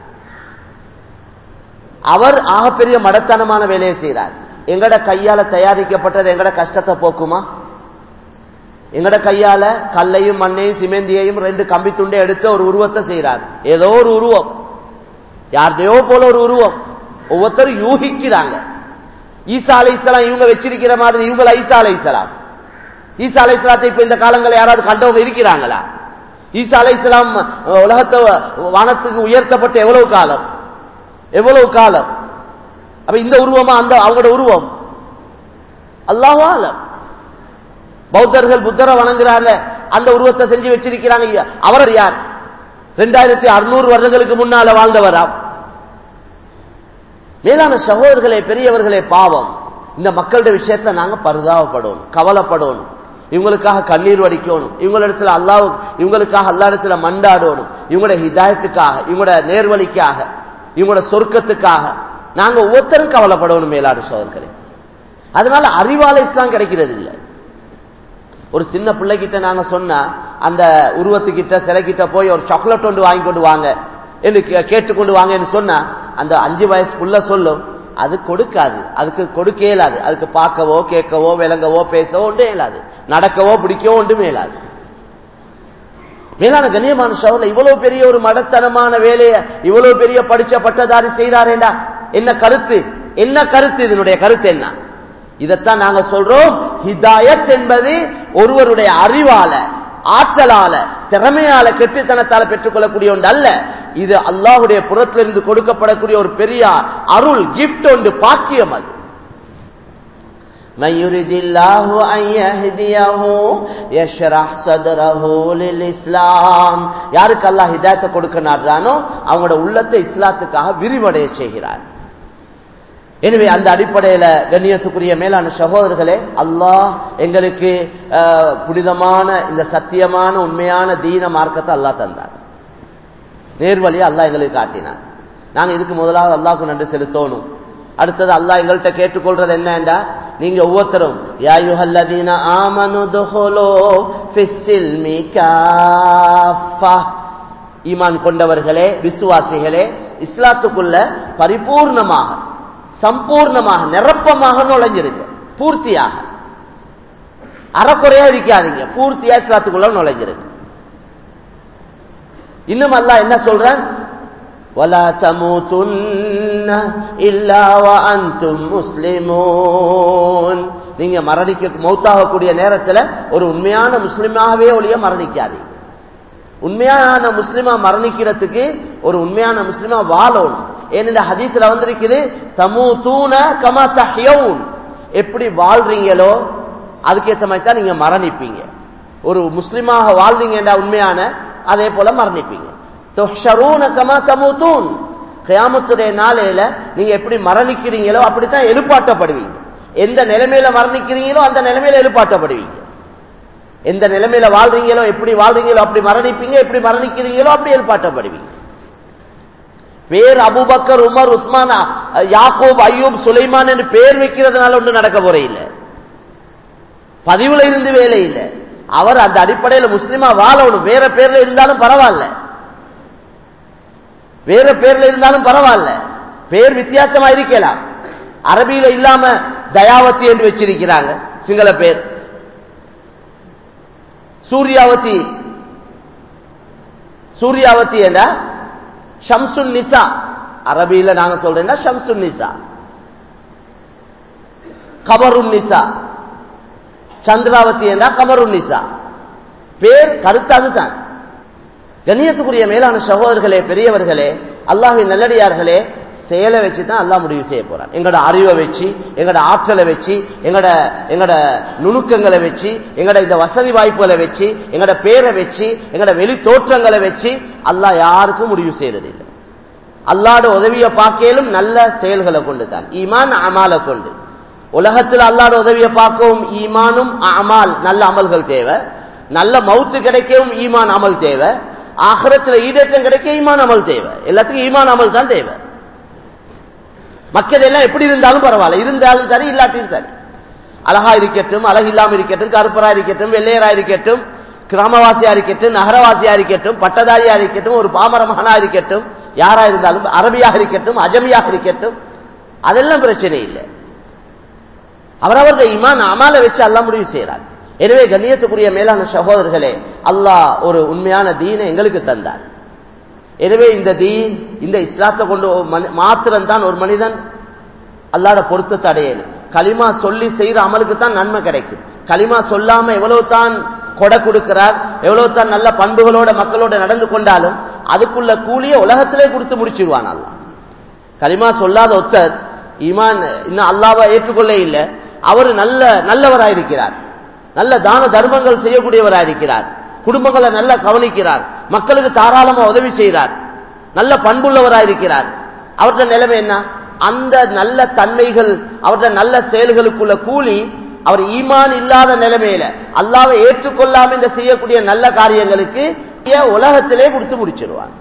அவர் ஆகப்பெரிய மடத்தனமான வேலையை செய்கிறார் எங்கட கையால தயாரிக்கப்பட்டது எங்கட கஷ்டத்தை போக்குமா எங்கட கையால கல்லையும் மண்ணையும் சிமெந்தியையும் ரெண்டு கம்பி துண்டை எடுத்து ஒரு உருவத்தை செய்கிறார் ஏதோ ஒரு உருவம் யார்தையோ போல ஒரு உருவம் ஒவ்வொருத்தரும் யூகிக்கிறாங்க ஈசா அலை இஸ்லாம் இவங்க வச்சிருக்கிற மாதிரி இவங்க ஈசா அலை இஸ்லாம் ஈசா அலை இஸ்லாத்தை இப்ப இந்த காலங்களில் யாராவது கண்டவங்க இருக்கிறாங்களா ஈசா அலை இஸ்லாம் உலகத்தை வானத்துக்கு உயர்த்தப்பட்ட எவ்வளவு காலம் எவ்வளவு காலம் அப்ப இந்த உருவமா அந்த அவங்களோட உருவம் அல்லாஹாலம் பௌத்தர்கள் புத்தரை வணங்குறாங்க அந்த உருவத்தை செஞ்சு வச்சிருக்கிறாங்க அவர் யார் ரெண்டாயிரத்தி அறுநூறு வருடங்களுக்கு முன்னால வாழ்ந்தவரா மேலான சகோதரர்களே பெரியவர்களே பாவம் இந்த மக்களுடைய விஷயத்துல நாங்க பரிதாபப்படணும் கவலைப்படணும் இவங்களுக்காக கண்ணீர் வடிக்கணும் இவங்களிடத்துல அல்லாஹ் இவங்களுக்காக அல்லா இடத்துல மண்டாடணும் இவங்களோட ஹிதாயத்துக்காக இவங்களோட நேர்வழிக்காக இவங்களோட சொர்க்கத்துக்காக நாங்க ஒவ்வொருத்தரும் கவலைப்படணும் மேலாடு சோதர்களே அதனால அறிவால இஸ்லாம் கிடைக்கிறது இல்லை ஒரு சின்ன பிள்ளைகிட்ட நாங்க சொன்னா அந்த உருவத்துக்கிட்ட சிலைக்கிட்ட போய் ஒரு சாக்லேட் ஒன்று வாங்கி கொண்டு வாங்க என்று கே- கேட்டுக்கொண்டு வாங்க என்று சொன்னா அந்த அஞ்சு வயசு புள்ள சொல்லும் அது கொடுக்காது அதுக்கு கொடுக்க இயலாது அதுக்கு பார்க்கவோ கேட்கவோ விளங்கவோ பேசவோ ஒன்றும் இயலாது நடக்கவோ பிடிக்கவோ ஒன்றும் இயலாது மேலான கண்ணியமான சோழ இவ்வளவு பெரிய ஒரு மடத்தனமான வேலையை இவ்வளவு பெரிய படிச்ச பட்டதாரி செய்தாரேண்டா என்ன கருத்து என்ன கருத்து இதனுடைய கருத்து என்ன இதைத்தான் நாங்க சொல்றோம் ஹிதாயத் என்பது ஒருவருடைய அறிவால ஆற்றலால திறமையால கெட்டுத்தனத்தால பெற்றுக்கொள்ளக்கூடிய ஒன்று அல்ல இது அல்லாஹுடைய புறத்திலிருந்து கொடுக்கப்படக்கூடிய ஒரு பெரிய அருள் கிஃப்ட் ஒன்று பாக்கியம் அது من يرد الله أن يهديه يشرح صدره للإسلام யாருக்கு அல்லாஹ் ஹிதாயத்தை கொடுக்க நாடுறானோ அவங்களோட உள்ளத்தை இஸ்லாத்துக்காக விரிவடைய செய்கிறார் எனவே அந்த அடிப்படையில கண்ணியத்துக்குரிய மேலான சகோதரர்களே அல்லாஹ் எங்களுக்கு அஹ், புனிதமான இந்த சத்தியமான உண்மையான தீன மார்க்கத்தை அல்லாஹ் தந்தார் நேர்வழியை அல்லாஹ் எங்களுக்கு காட்டினார் நாங்க இதுக்கு முதலாவது அல்லாஹ்க்கு நன்றி செலுத்தணும் அடுத்தது அல்லாஹ் எங்கள்கிட்ட கேட்டுக்கொள்றது என்னண்டா நீங்க ஒவ்வொருத்தரும் யா யுஹல்லதீன ஆமனு துஹுலு ஃபிஸ்ஸில்மி காஃபா ஈமான் கொண்டவர்களே விசுவாசிகளே இஸ்லாத்துக்குள்ள பரிபூர்ணமாக சம்பூர்ணமாக நிரப்பமாக நுழைஞ்சிருங்க பூர்த்தியாக அறக்குறையா இருக்காதீங்க பூர்த்தியா இஸ்லாத்துக்குள்ள நுழைஞ்சிருங்க இன்னும் அல்லாஹ் என்ன சொல்றான் ولا تموتن الا وانتم مسلمون நீங்க மரணிக்க மௌத்தாகக்கூடிய நேரத்துல ஒரு உண்மையான முஸ்லிமாகவே ஒழிய மரணிக்காதீங்க உண்மையான முஸ்லிமா மரணிக்கிறதுக்கு ஒரு உண்மையான முஸ்லிமா வாழணும் ஏனென்ற ஹதீஸ்ல வந்திருக்குது தமு தூண கமா தஹ்யவுன் எப்படி வாழ்றீங்களோ அதுக்கேற்ற மாதிரி தான் நீங்க மரணிப்பீங்க ஒரு முஸ்லிமாக வாழ்ந்தீங்கடா உண்மையான அதே போல மரணிப்பீங்க துஹ்ஷரூன கமா தமுதூன் கியாமத்துடைய நாளையில நீங்க எப்படி மரணிக்கிறீங்களோ அப்படித்தான் எழுப்பாட்டப்படுவீங்க எந்த நிலைமையில மரணிக்கிறீங்களோ அந்த நிலைமையில எழுப்பாட்டப்படுவீங்க எந்த நிலைமையில வாழ்றீங்களோ எப்படி வாழ்றீங்களோ அப்படி மரணிப்பீங்க எப்படி மரணிக்கிறீங்களோ அப்படி எழுப்பாட்டப்படுவீங்க பேர் அபுபக்கர் உமர் உஸ்மான் அஹ், யாக்கூப் ஐயூப் சுலைமான் என்று பேர் வைக்கிறதுனால ஒன்று நடக்க போற இல்லை பதிவுல இருந்து வேலை இல்லை அவர் அந்த அடிப்படையில முஸ்லிமா வாழணும் வேற பேர்ல இருந்தாலும் பரவாயில்ல வேற பேர்ல இருந்தாலும் பரவாயில்ல பேர் வித்தியாசமா இருக்கலாம் அரபியில இல்லாம தயாவதி என்று வச்சிருக்கிறாங்க சிங்கள பேர் சூர்யாவதி சூர்யாவதி என்றா ஷம்சுன் நிசா அரபியில நாங்க சொல்றேன்னா ஷம்சுன் நிசா கபருன் நிசா சந்திராவதி என்றா கபருன் நிசா பேர் கருத்து அதுதான் கண்ணியத்துக்குரிய மேலான சகோதரர்களே பெரியவர்களே அல்லாஹின் நல்லடியார்களே செயலை வச்சு தான் அல்லாஹ் முடிவு செய்ய போறான் எங்களோட அறிவை வச்சு எங்களோட ஆற்றலை வச்சு எங்களோட எங்களோட நுணுக்கங்களை வச்சு எங்களோட இந்த வசதி வாய்ப்புகளை வச்சு எங்களோட பேரை வச்சு எங்களோட வெளி தோற்றங்களை வச்சு அல்லாஹ் யாருக்கும் முடிவு செய்யறது இல்லை அல்லாட உதவியை பார்க்கலும் நல்ல செயல்களை கொண்டு தான் ஈமான் அமாலை கொண்டு உலகத்தில் அல்லாட உதவியை பார்க்கவும் ஈமானும் அமால் நல்ல அமல்கள் தேவை நல்ல மவுத்து கிடைக்கவும் ஈமான் அமல் தேவை ஆகரத்தில் ஈடேற்றம் கிடைக்க ஈமான் அமல் தேவை எல்லாத்துக்கும் ஈமான் அமல் தான் தேவை மக்கள் எல்லாம் எப்படி இருந்தாலும் பரவாயில்ல இருந்தாலும் சரி இல்லாட்டியும் சரி அழகா இருக்கட்டும் அழகில்லாம இருக்கட்டும் கருப்பரா இருக்கட்டும் வெள்ளையரா இருக்கட்டும் கிராமவாசியா இருக்கட்டும் நகரவாசியா இருக்கட்டும் பட்டதாரியா இருக்கட்டும் ஒரு பாமரமானா இருக்கட்டும் யாரா இருந்தாலும் அரபியாக இருக்கட்டும் அஜமியாக இருக்கட்டும் அதெல்லாம் பிரச்சனை இல்லை அவரவர்கள் இமான் அமால வச்சு அல்லாஹ் முடிவு செய்யறார் எனவே கண்ணியத்துக்குரிய மேலான சகோதரர்களே அல்லாஹ் ஒரு உண்மையான தீனை எங்களுக்கு தந்தார் எனவே இந்த தீன் இந்த இஸ்லாத்தை கொண்டு மாத்திரம் தான் ஒரு மனிதன் அல்லாட பொருத்தத்தை அடையணும் களிமா சொல்லி செய்யற அமலுக்கு தான் நன்மை கிடைக்கும் களிமா சொல்லாம எவ்வளவு தான் கொடை கொடுக்கிறார் எவ்வளவு தான் நல்ல பண்புகளோட மக்களோட நடந்து கொண்டாலும் அதுக்குள்ள கூலிய உலகத்திலே கொடுத்து முடிச்சிருவான் அல்லாஹ் களிமா சொல்லாத ஒத்தர் ஈமான் இன்னும் அல்லாவை ஏற்றுக்கொள்ள இல்லை அவர் நல்ல நல்லவராயிருக்கிறார் நல்ல தான தர்மங்கள் செய்யக்கூடியவராயிருக்கிறார் குடும்பங்களை நல்லா கவனிக்கிறார் மக்களுக்கு தாராளமா உதவி செய்கிறார் நல்ல பண்புள்ளவராயிருக்கிறார் அவருடைய நிலைமை என்ன அந்த நல்ல தன்மைகள் அவருடைய நல்ல செயல்களுக்குள்ள கூலி அவர் ஈமான் இல்லாத நிலைமையில அல்லாவை ஏற்றுக்கொள்ளாம இந்த செய்யக்கூடிய நல்ல காரியங்களுக்கு உலகத்திலே கொடுத்து முடிச்சிருவார்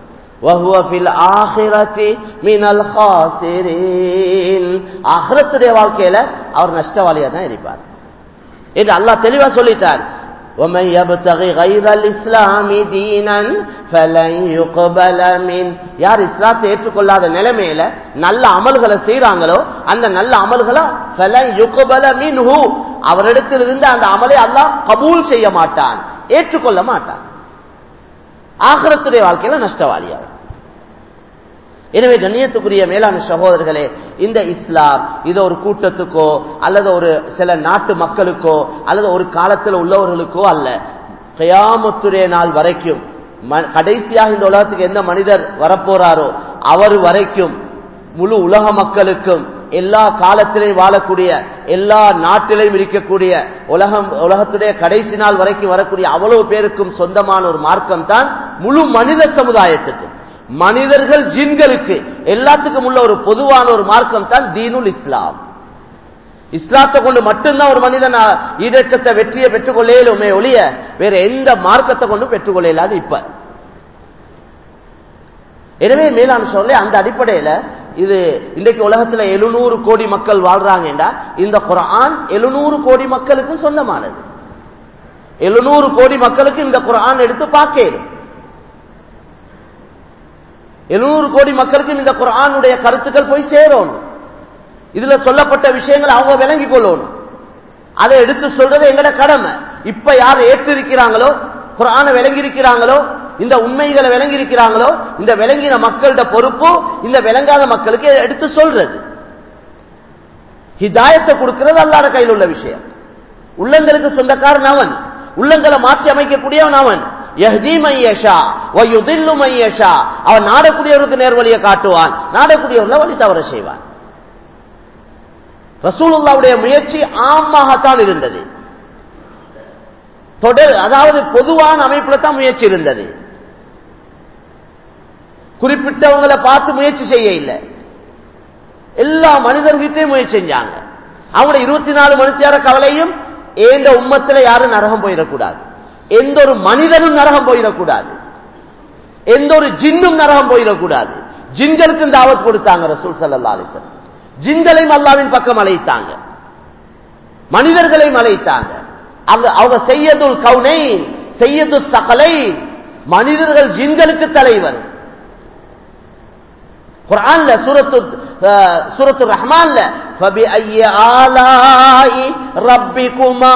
ஆஹ்ரத்துடைய வாழ்க்கையில அவர் நஷ்டவாளியா தான் இருப்பார் என்று அல்லாஹ் தெளிவா சொல்லிட்டார் ومن يبتغي غير الاسلام دينا فلن يقبل من யார் இஸ்லாத்தை ஏற்றுக்கொள்ளாத நிலைமையில நல்ல அமல்களை செய்றாங்களோ அந்த நல்ல அமல்களை فلن يقبل منه அவரிடத்தில் இருந்து அந்த அமலை அல்லாஹ் கபூல் செய்ய மாட்டான் ஏற்றுக்கொள்ள மாட்டான் ஆகிரத்துடைய வாழ்க்கையில நஷ்டவாளியாகும் எனவே கண்ணியத்துக்குரிய மேலான சகோதரர்களே இந்த இஸ்லாம் இது ஒரு கூட்டத்துக்கோ அல்லது ஒரு சில நாட்டு மக்களுக்கோ அல்லது ஒரு காலத்தில் உள்ளவர்களுக்கோ அல்ல கயாமத்துடைய நாள் வரைக்கும் கடைசியாக இந்த உலகத்துக்கு எந்த மனிதர் வரப்போறாரோ அவர் வரைக்கும் முழு உலக மக்களுக்கும் எல்லா காலத்திலையும் வாழக்கூடிய எல்லா நாட்டிலையும் இருக்கக்கூடிய உலகம் உலகத்துடைய கடைசி நாள் வரைக்கும் வரக்கூடிய அவ்வளவு பேருக்கும் சொந்தமான ஒரு மார்க்கம் தான் முழு மனித சமுதாயத்துக்கும் மனிதர்கள் ஜின்களுக்கு எல்லாத்துக்கும் உள்ள ஒரு பொதுவான ஒரு மார்க்கம் தான் தீனுல் இஸ்லாம் இஸ்லாத்தை கொண்டு மட்டும்தான் ஒரு மனிதன் ஈடேற்றத்தை வெற்றியை பெற்றுக்கொள்ளே இயலுமே ஒழிய வேற எந்த மார்க்கத்தை கொண்டு பெற்றுக்கொள்ள இயலாது இப்ப எனவே மேலான சொல்ல அந்த அடிப்படையில இது இன்றைக்கு உலகத்துல எழுநூறு கோடி மக்கள் வாழ்றாங்கடா இந்த குரான் எழுநூறு கோடி மக்களுக்கு சொந்தமானது எழுநூறு கோடி மக்களுக்கு இந்த குரான் எடுத்து பார்க்கணும் எழுநூறு கோடி மக்களுக்கு இந்த குரானுடைய கருத்துக்கள் போய் சேரணும் இதுல சொல்லப்பட்ட விஷயங்கள் அவங்க விளங்கி கொள்ளணும் அதை எடுத்து சொல்றது எங்கட கடமை இப்ப யார் ஏற்றிருக்கிறாங்களோ குரான விளங்கி இருக்கிறாங்களோ இந்த உண்மைகளை விளங்கி இருக்கிறாங்களோ இந்த விளங்கின மக்கள்கிட்ட பொறுப்பு இந்த விளங்காத மக்களுக்கு எடுத்து சொல்றது ஹிதாயத்தை கொடுக்கிறது அல்லாத கையில் உள்ள விஷயம் உள்ளங்களுக்கு சொந்தக்காரன் அவன் உள்ளங்களை மாற்றி அமைக்கக்கூடியவன் அவன் அவன் நாடக்கூடியவருக்கு நேர்வழியை காட்டுவான் நாடக்கூடியவர்களை வழி தவற செய்வான் ரசூலுல்லாவுடைய முயற்சி ஆமாகத்தான் இருந்தது தொடர் அதாவது பொதுவான அமைப்புல தான் முயற்சி இருந்தது குறிப்பிட்டவங்களை பார்த்து முயற்சி செய்ய இல்லை எல்லா மனிதர்கிட்டையும் முயற்சி செஞ்சாங்க அவங்களோட இருபத்தி நாலு மணி நேர கவலையும் ஏந்த உம்மத்தில் யாரும் நரகம் போயிடக்கூடாது எந்த ஒரு மனிதனும் நரகம் போயிடக்கூடாது எந்த ஒரு ஜின்னும் நரகம் போயிடக்கூடாது ஜின்களுக்கும் தாவத் கொடுத்தாங்க ரசூல் சல்லா அலிசன் ஜின்களையும் அல்லாவின் பக்கம் அழைத்தாங்க மனிதர்களையும் அழைத்தாங்க அவங்க அவங்க செய்யதுல் கவுனை செய்யது சகலை மனிதர்கள் ஜின்களுக்கு தலைவர் குரான்ல சூரத்து சூரத்து ரஹ்மான்ல فبأي آلاء ربكما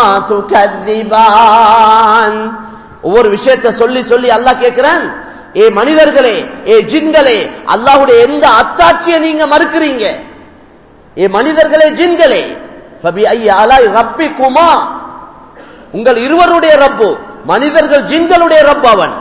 تكذبان ஒவ்வொரு விஷயத்தை சொல்லி சொல்லி அல்லாஹ் கேட்கிறான் ஏ மனிதர்களே ஏ ஜின்களே அல்லாஹுடைய எந்த அத்தாட்சியை நீங்க மறுக்கிறீங்க ஏ மனிதர்களே ஜின்களே فبأي آلاء ربكما உங்கள் இருவருடைய ரப்பு மனிதர்கள் ஜின்களுடைய ரப்பு அவன்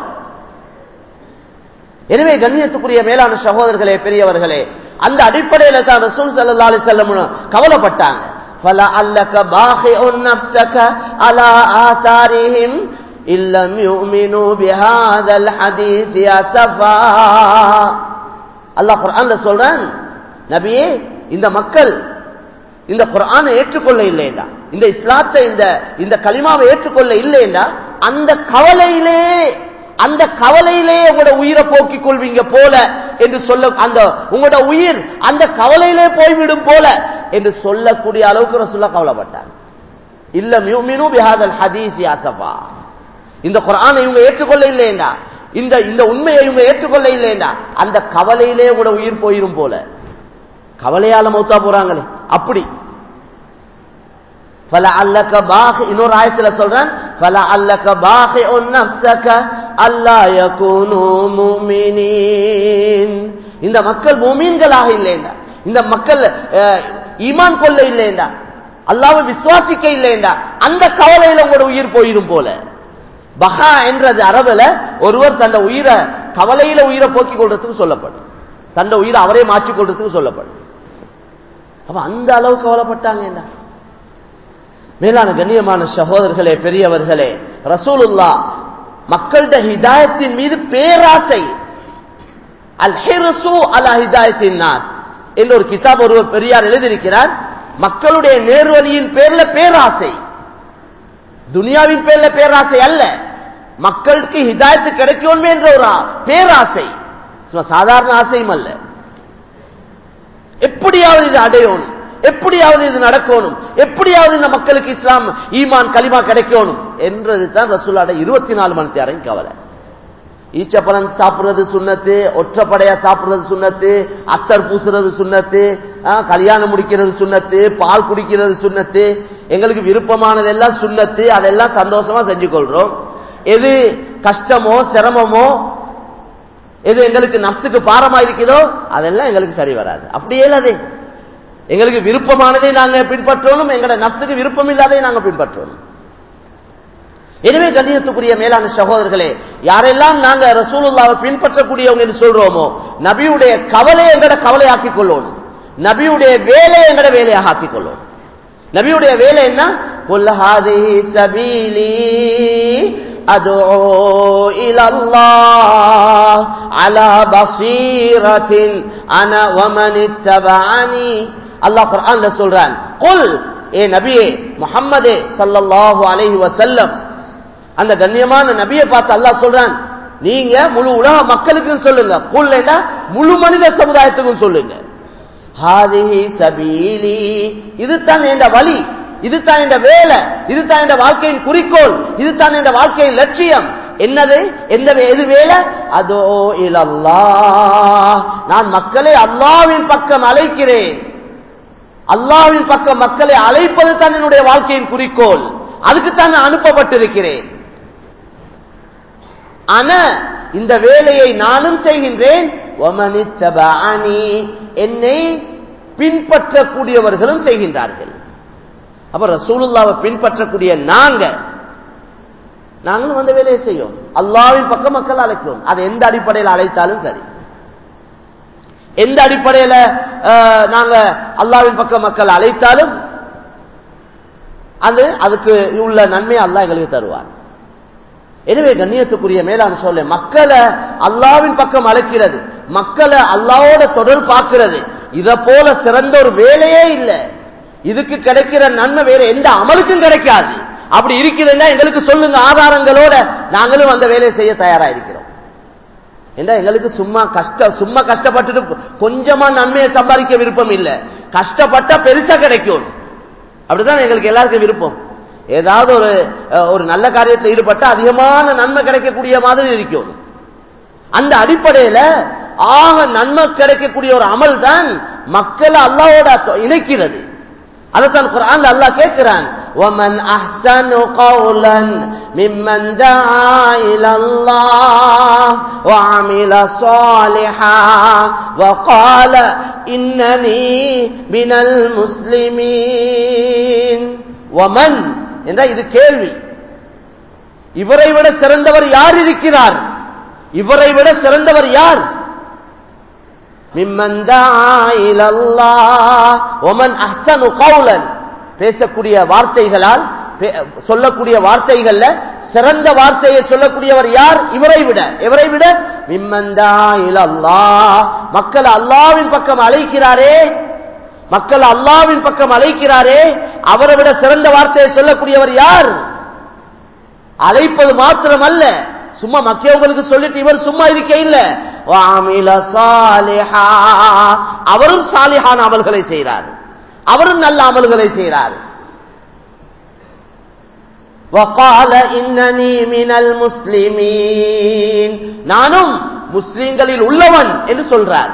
எனவே கண்ணியத்துக்குரிய மேலான சகோதரர்களே பெரியவர்களே அந்த அடிப்படையில தான் ரசூல் சல்லா அலி செல்லம் கவலைப்பட்டாங்க فَلَعَلَّكَ بَاخِعٌ نَفْسَكَ عَلَى آثَارِهِمْ إِن لَّمْ يُؤْمِنُوا بِهَذَا الْحَدِيثِ أَسَفًا அல்லாஹ் குர்ஆன்ல சொல்றான் நபியே இந்த மக்கள் இந்த குர்ஆனை ஏற்றுக்கொள்ள இல்லைண்டா இந்த இஸ்லாத்தை இந்த இந்த கலிமாவை ஏற்றுக்கொள்ள இல்லைண்டா அந்த கவலையிலே அந்த கவலையிலே உங்களோட உயிரை போக்கிக் கொள்வீங்க போல என்று சொல்ல அந்த உங்களோட உயிர் அந்த கவலையிலே போய்விடும் போல என்று சொல்லக்கூடிய அளவுக்கு ரசூல்லா கவலைப்பட்டார் இல்ல மியூமினு பிஹாதல் ஹதீஸ் யாசபா இந்த குரானை இவங்க ஏற்றுக்கொள்ள இல்லையண்டா இந்த இந்த உண்மையை இவங்க ஏற்றுக்கொள்ள இல்லையண்டா அந்த கவலையிலே உங்களோட உயிர் போயிரும் போல கவலையால மௌத்தா போறாங்களே அப்படி فلعلك باخ இன்னொரு ஆயத்துல சொல்றேன் فلعلك باخع نفسك الا يكونوا مؤمنين இந்த மக்கள் மூமீன்களாக இல்லைண்டா இந்த மக்கள் ஈமான் கொள்ள இல்லைண்டா அல்லாவை விசுவாசிக்க இல்லைண்டா அந்த கவலையில உங்களோட உயிர் போயிரும் போல பஹா என்றது அரபுல ஒருவர் தன்னை உயிரை கவலையில உயிரை போக்கிக் கொள்றதுக்கு சொல்லப்படும் தன்னை உயிரை அவரே மாற்றிக் கொள்றதுக்கு சொல்லப்படும் அப்ப அந்த அளவு கவலைப்பட்டாங்க மேலான கண்ணியமான சகோதரர்களே பெரியவர்களே ரசூலுல்லா மக்கள்கிட்ட ஹிதாயத்தின் மீது பேராசை அல் ஹிரசு அலா ஹிதாயத்தின் நாஸ் என்று ஒரு கிதாப் ஒருவர் பெரியார் எழுதியிருக்கிறார் மக்களுடைய நேர்வழியின் பேர்ல பேராசை துனியாவின் பேர்ல பேராசை அல்ல மக்களுக்கு ஹிதாயத்து கிடைக்கும் என்ற ஒரு பேராசை சும்மா சாதாரண ஆசையும் அல்ல எப்படியாவது இது அடையணும் எப்படியாவது இது நடக்கணும் எப்படியாவது இந்த மக்களுக்கு இஸ்லாம் ஈமான் கலிமா கிடைக்கணும் என்றது தான் ரசூலாட இருபத்தி நாலு மணி நேரம் கவலை ஈச்சப்பழம் சாப்பிடுறது சுண்ணத்து ஒற்றப்படையா சாப்பிடுறது சுண்ணத்து அத்தர் பூசுறது சுண்ணத்து ஆ, கல்யாணம் முடிக்கிறது சுண்ணத்து பால் குடிக்கிறது சுண்ணத்து எங்களுக்கு விருப்பமானதெல்லாம் சுண்ணத்து அதெல்லாம் சந்தோஷமா செஞ்சு கொள்றோம் எது கஷ்டமோ சிரமமோ எது எங்களுக்கு நப்சுக்கு பாரமா இருக்குதோ அதெல்லாம் எங்களுக்கு சரி வராது அப்படியே அது எங்களுக்கு விருப்பமானதை நாங்க பின்பற்றணும் எங்களோட நப்சுக்கு விருப்பம் இல்லாததை நாங்க பின்பற்றணும் எனவே கண்ணியத்துக்குரிய மேலான சகோதரர்களே யாரெல்லாம் நாங்க ரசூலுல்லாவை பின்பற்றக்கூடியவங்க என்று சொல்றோமோ நபியுடைய கவலை எங்கட கவலையாக்கிக் கொள்ளணும் நபியுடைய வேலை எங்கட வேலையாக ஆக்கிக் கொள்ளணும் நபியுடைய வேலை என்ன قل هذه سبيلي أدعو إلى الله على بصيرة أنا ومن اتبعني அல்லாஹ் குர்ஆன்ல சொல்றான் குல் ஏ நபியே முஹம்மதே ஸல்லல்லாஹு அலைஹி வஸல்லம் அந்த கண்ணியமான நபியை பார்த்து அல்லாஹ் சொல்றான் நீங்க முழு உலக மக்களுக்கும் சொல்லுங்க குல்லேண்டா முழு மனித சமுதாயத்துக்கும் சொல்லுங்க ஹாதிஹி சபீலி இதுதான் என்ற வழி இதுதான் என்ற வேலை இதுதான் என்ற வாழ்க்கையின் குறிக்கோள் இதுதான் என்ற வாழ்க்கையின் லட்சியம் என்னது எந்த வே- எது வேலை அதோ இலல்லாஹ் நான் மக்களை அல்லாவின் பக்கம் அழைக்கிறேன் அல்லாவின் பக்கம் மக்களை அழைப்பது தான் என்னுடைய வாழ்க்கையின் குறிக்கோள் அதுக்குத்தான் நான் அனுப்பப்பட்டிருக்கிறேன் ஆனா இந்த வேலையை நானும் செய்கின்றேன் ஒமனித்தபஅனி, என்னை பின்பற்றக்கூடியவர்களும் செய்கின்றார்கள் அப்ப ரசூலுல்லாவை பின்பற்றக்கூடிய நாங்க நாங்களும் அந்த வேலையை செய்யும் அல்லாவின் பக்கம் மக்கள் அழைக்கிறோம் அது எந்த அடிப்படையில் அழைத்தாலும் சரி எந்த அடிப்படையில அஹ், நாங்க அல்லாவின் பக்கம் மக்கள் அழைத்தாலும் அது அதுக்கு உள்ள நன்மை அல்லாஹ் எங்களுக்கு தருவார் எனவே கண்ணியத்துக்குரிய மேலான சொல்ல மக்களை அல்லாவின் பக்கம் அழைக்கிறது மக்களை அல்லாவோட தொடர் பார்க்கிறது இத போல சிறந்த ஒரு வேலையே இல்லை இதுக்கு கிடைக்கிற நன்மை வேற எந்த அமலுக்கும் கிடைக்காது அப்படி இருக்குதுன்னா எங்களுக்கு சொல்லுங்க ஆதாரங்களோட நாங்களும் அந்த வேலையை செய்ய தயாரா இருக்கிறோம் ஏண்டா எங்களுக்கு சும்மா கஷ்ட சும்மா கஷ்டப்பட்டுட்டு கொஞ்சமா நன்மையை சம்பாதிக்க விருப்பம் இல்ல கஷ்டப்பட்டா பெருசா கிடைக்கும் அப்படிதான் எங்களுக்கு எல்லாருக்கும் விருப்பம் ஏதாவது ஒரு அஹ், ஒரு நல்ல காரியத்தில் ஈடுபட்டா அதிகமான நன்மை கிடைக்கக்கூடிய மாதிரி இருக்கும் அந்த அடிப்படையில ஆக நன்மை கிடைக்கக்கூடிய ஒரு அமல் தான் மக்களை அல்லாவோட இணைக்கிறது அதைத்தான் குர்ஆன்ல அல்லாஹ் கேட்கிறான் ومن احسن قولا ممن دعا الى الله وعمل صالحا وقال انني من المسلمين ومن என்ற இது கேள்வி இவரை விட சிறந்தவர் யார் இருக்கிறார் இவரை விட சிறந்தவர் யார் மிம்மன் தஆ இலல்லாஹ் வமன் அஹ்ஸனு கௌலன் பேசக்கூடிய வார்த்தைகளால் பே- சொல்லக்கூடிய வார்த்தைகள்ல சிறந்த வார்த்தையை சொல்லக்கூடியவர் யார் இவரை விட இவரை விட மிம்மன் தஆ இலல்லாஹ் மக்கள் அல்லாஹ்வின் பக்கம் அழைக்கிறாரே மக்கள் அல்லாஹ்வின் பக்கம் அழைக்கிறாரே அவரை விட சிறந்த வார்த்தையை சொல்லக்கூடியவர் யார் அழைப்பது மாத்திரமல்ல சும்மா மக்கியவங்களுக்கு சொல்லிட்டு இவர் சும்மா இருக்க இல்ல வாமில சாலிஹா அவரும் சாலிஹான அமல்களை செய்கிறார் அவரும் நல்ல அமல்களை செய்கிறார் وقال إنني من المسلمين நானும் முஸ்லிம்களில் உள்ளவன் என்று சொல்றார்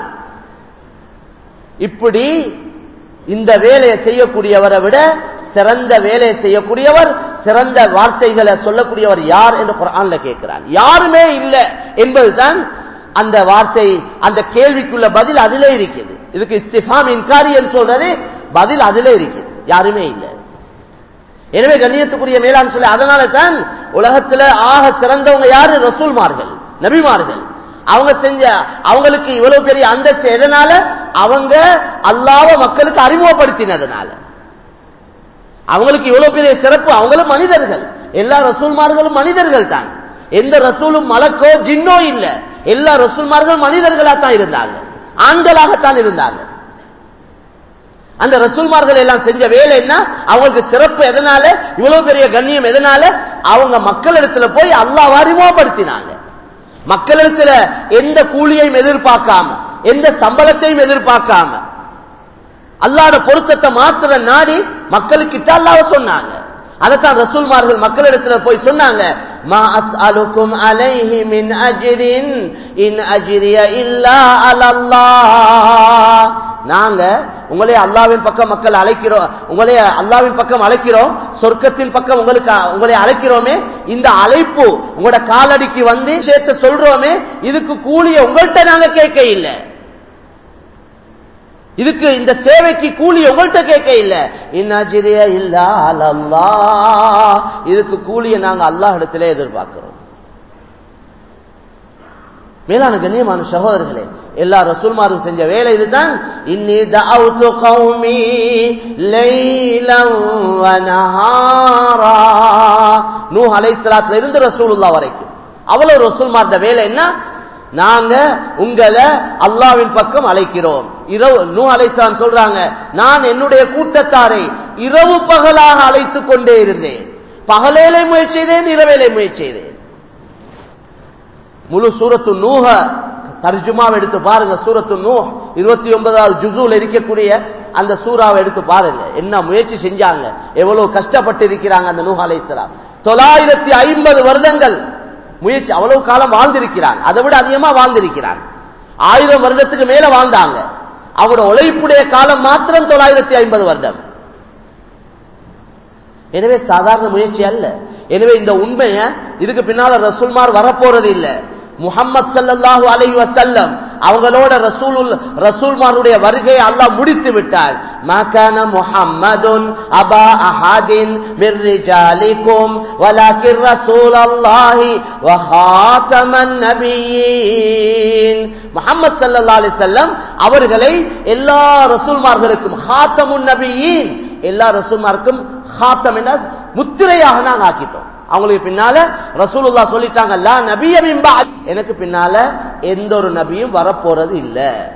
இப்படி இந்த வேலையை செய்யக்கூடியவரை விட சிறந்த வேலையை செய்யக்கூடியவர் சிறந்த வார்த்தைகளை சொல்லக்கூடியவர் யார் என்று குர்ஆன்ல கேட்கிறார் யாருமே இல்லை என்பதுதான் அந்த வார்த்தை அந்த கேள்விக்குள்ள பதில் அதிலே இருக்குது இதுக்கு இஸ்திஃபாம் இன்காரி என்று சொல்றது பதில் அதிலே இருக்குது யாருமே இல்லை எனவே கண்ணியத்துக்குரிய மேலாண் சொல்லி அதனால தான் உலகத்துல ஆக சிறந்தவங்க யாரு ரசூல்மார்கள் நபிமார்கள் அவங்க செஞ்ச அவங்களுக்கு இவ்வளவு பெரிய அந்தஸ்து எதனால அவங்க அல்லாவ மக்களுக்கு அறிமுகப்படுத்தினதுனால அவங்களுக்கு இவ்வளவு பெரிய சிறப்பு அவங்களும் மனிதர்கள் எல்லா ரசூல்மார்களும் மனிதர்கள் தான் எந்த ரசூலும் மலக்கோ ஜின்னோ இல்ல எல்லா ரசூல்மார்களும் மனிதர்களா தான் இருந்தாங்க ஆண்களாகத்தான் இருந்தாங்க அந்த ரசூல்மார்கள் எல்லாம் செஞ்ச வேலை என்ன அவங்களுக்கு சிறப்பு எதனால இவ்வளவு பெரிய கண்ணியம் எதனால அவங்க மக்களிடத்துல போய் அல்லாஹ் அறிமுகப்படுத்தினாங்க மக்களிடத்துல எந்த கூலியையும் எதிர்பார்க்காம எந்த சம்பளத்தையும் எதிர்பார்க்காம அல்லாட பொருத்தத்தை மாத்திர நாடி மக்களுக்கிட்ட அல்லாஹ் சொன்னாங்க அதைத்தான் ரசூல்மார்கள் மக்களிடத்துல போய் சொன்னாங்க மா அஸ்அலுக்கும் அலைஹி மின் அஜ்ரின் இன் அஜ்ரிய இல்லா அலல்லாஹ் நாங்க உங்களே அல்லாவின் பக்கம் மக்கள் அழைக்கிறோம் உங்களே அல்லாவின் பக்கம் அழைக்கிறோம் சொர்க்கத்தின் பக்கம் உங்களுக்கு உங்களை அழைக்கிறோமே இந்த அழைப்பு உங்களோட காலடிக்கு வந்து சேர்த்து சொல்றோமே இதுக்கு கூலிய உங்கள்கிட்ட நாங்க கேட்க இல்லை இதுக்கு இந்த சேவைக்கு கூலி உங்கள்கிட்ட கேட்க இல்ல இன்னாஜிரியா இல்ல அல்லா இதுக்கு கூலிய நாங்க அல்லாஹ் இடத்துல எதிர்பார்க்கிறோம் மேலான கண்ணியமான சகோதரர்களே எல்லா ரசூல்மாரும் செஞ்ச வேலை இதுதான் இன்னி தஅவுது கௌமி லைலம் வ நஹாரா நூஹ் அலைஹிஸ்ஸலாத்துல இருந்து ரசூலுல்லாஹ் வரைக்கும் அவ்வளவு ரசூல்மார்ட வேலை என்ன நாங்க உங்களை அல்லாவின் பக்கம் அழைக்கிறோம் இரவு நூ அலைசான் சொல்றாங்க நான் என்னுடைய கூட்டத்தாரை இரவு பகலாக அழைத்துக் கொண்டே இருந்தேன் பகலேலை முயற்சி செய்தேன் இரவேலை முயற்சி செய்தேன் முழு சூரத்து நூக தர்ஜுமாவை எடுத்து பாருங்க சூரத்து நூ இருபத்தி ஒன்பதாவது ஜுசூல் இருக்கக்கூடிய அந்த சூறாவை எடுத்து பாருங்க என்ன முயற்சி செஞ்சாங்க எவ்வளவு கஷ்டப்பட்டு இருக்கிறாங்க அந்த நூஹ் அலைசலாம் தொள்ளாயிரத்தி ஐம்பது வருடங்கள் முயற்சி அவ்வளவு காலம் வாழ்ந்திருக்கிறாங்க அதை விட அதிகமா வாழ்ந்திருக்கிறாங்க ஆயிரம் வருடத்துக்கு மேல வாழ்ந்தாங்க அவரோட உழைப்புடைய காலம் மாத்திரம் தொள்ளாயிரத்தி ஐம்பது வருடம் எனவே சாதாரண முயற்சி அல்ல எனவே இந்த உண்மையை இதுக்கு பின்னால ரசூல்மார் வரப்போறது இல்ல முகம்மது சல்லல்லாஹு அலைஹி வஸல்லம் அவங்களோட ரசூல் ரசூல்மாருடைய வருகையை அல்லாஹ் முடித்து விட்டார் மகான முஹம்மதுன் அபா அஹாதின் மிர் ரிஜாலிக்கும் வலாக்கிர் ரசூலல்லாஹி வ ஹாதமன் நபியீன் முஹம்மது ஸல்லல்லாஹு அலைஹி வஸல்லம் அவர்களை எல்லா ரசூல்மார்களுக்கும் ஹாத்தமுன் நபியீன் எல்லா ரசூல்மாருக்கும் ஹாத்தம் என்ற முத்திரையாக நாங்க ஆக்கிட்டோம் அவங்களுக்கு பின்னால ரசூலுல்லா சொல்லிட்டாங்க லா நபிய மின்பா எனக்கு பின்னால எந்த ஒரு நபியும் வரப்போறது இல்ல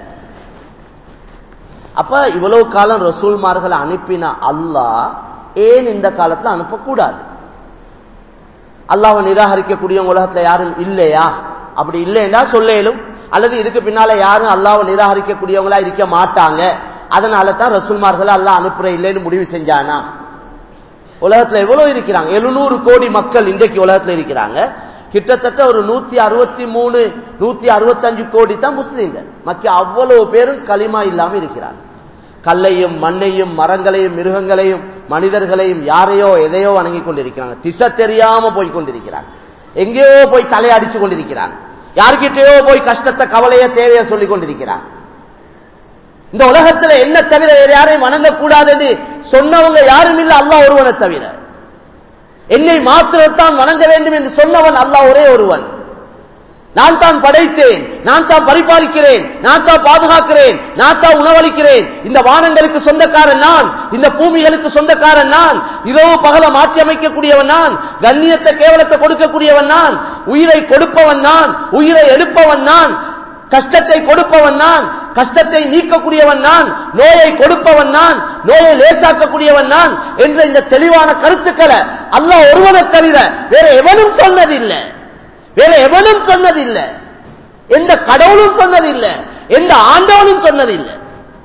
அப்ப இவ்வளவு காலம் ரசூல்மார்களை அனுப்பின அல்லாஹ் ஏன் இந்த காலத்துல அனுப்பக்கூடாது அல்லாவை நிராகரிக்கக்கூடிய உலகத்துல யாரும் இல்லையா அப்படி இல்லைன்னா சொல்லேலும் அல்லது இதுக்கு பின்னால யாரும் அல்லாவை நிராகரிக்கக்கூடியவங்களா இருக்க மாட்டாங்க அதனால தான் ரசூல்மார்களை அல்லாஹ் அனுப்புற இல்லைன்னு முடிவு செஞ்சானா உலகத்துல எவ்வளவு இருக்கிறாங்க எழுநூறு கோடி மக்கள் இன்றைக்கு உலகத்துல இருக்கிறாங்க கிட்டத்தட்ட ஒரு நூத்தி அறுபத்தி மூணு நூத்தி அறுபத்தஞ்சு கோடி தான் முஸ்லீம்கள் மக்க அவ்வளவு பேரும் களிமா இல்லாம இருக்கிறாங்க கல்லையும் மண்ணையும் மரங்களையும் மிருகங்களையும் மனிதர்களையும் யாரையோ எதையோ வணங்கி கொண்டிருக்கிறாங்க திசை தெரியாம போய் கொண்டிருக்கிறாங்க எங்கேயோ போய் தலையடிச்சு கொண்டிருக்கிறாங்க யாருக்கிட்டயோ போய் கஷ்டத்தை கவலைய தேவைய சொல்லி கொண்டிருக்கிறாங்க இந்த உலகத்துல என்ன தவிர வேற யாரையும் வணங்கக்கூடாதுன்னு சொன்னவங்க யாரும் இல்ல அல்லாஹ் ஒருவனை தவிர என்னை மாத்திரத்தான் வணங்க வேண்டும் என்று சொன்னவன் அல்லாஹ் ஒரே ஒருவன் நான் தான் படைத்தேன் நான் தான் பரிபாலிக்கிறேன் நான் தான் பாதுகாக்கிறேன் நான் தான் உணவளிக்கிறேன் இந்த வானங்களுக்கு சொந்தக்காரன் நான் இந்த பூமிகளுக்கு சொந்தக்காரன் நான் இரவு பகல மாற்றி அமைக்கக்கூடியவன் நான் கண்ணியத்தை கேவலத்தை கொடுக்கக்கூடியவன் நான் உயிரை கொடுப்பவன் நான் உயிரை எடுப்பவன் நான் கஷ்டத்தை கொடுப்பவன் நான் கஷ்டத்தை நீக்கக்கூடியவன் நான் நோயை கொடுப்பவன் நான் நோயை லேசாக்கக்கூடியவன் நான் என்ற இந்த தெளிவான கருத்துக்களை அல்லாஹ் ஒருவனை தவிர வேற எவனும் சொன்னதில்லை வேற எவனும் சொன்னதில்லை எந்த கடவுளும் சொன்னதில்லை எந்த ஆண்டவனும் சொன்னதில்லை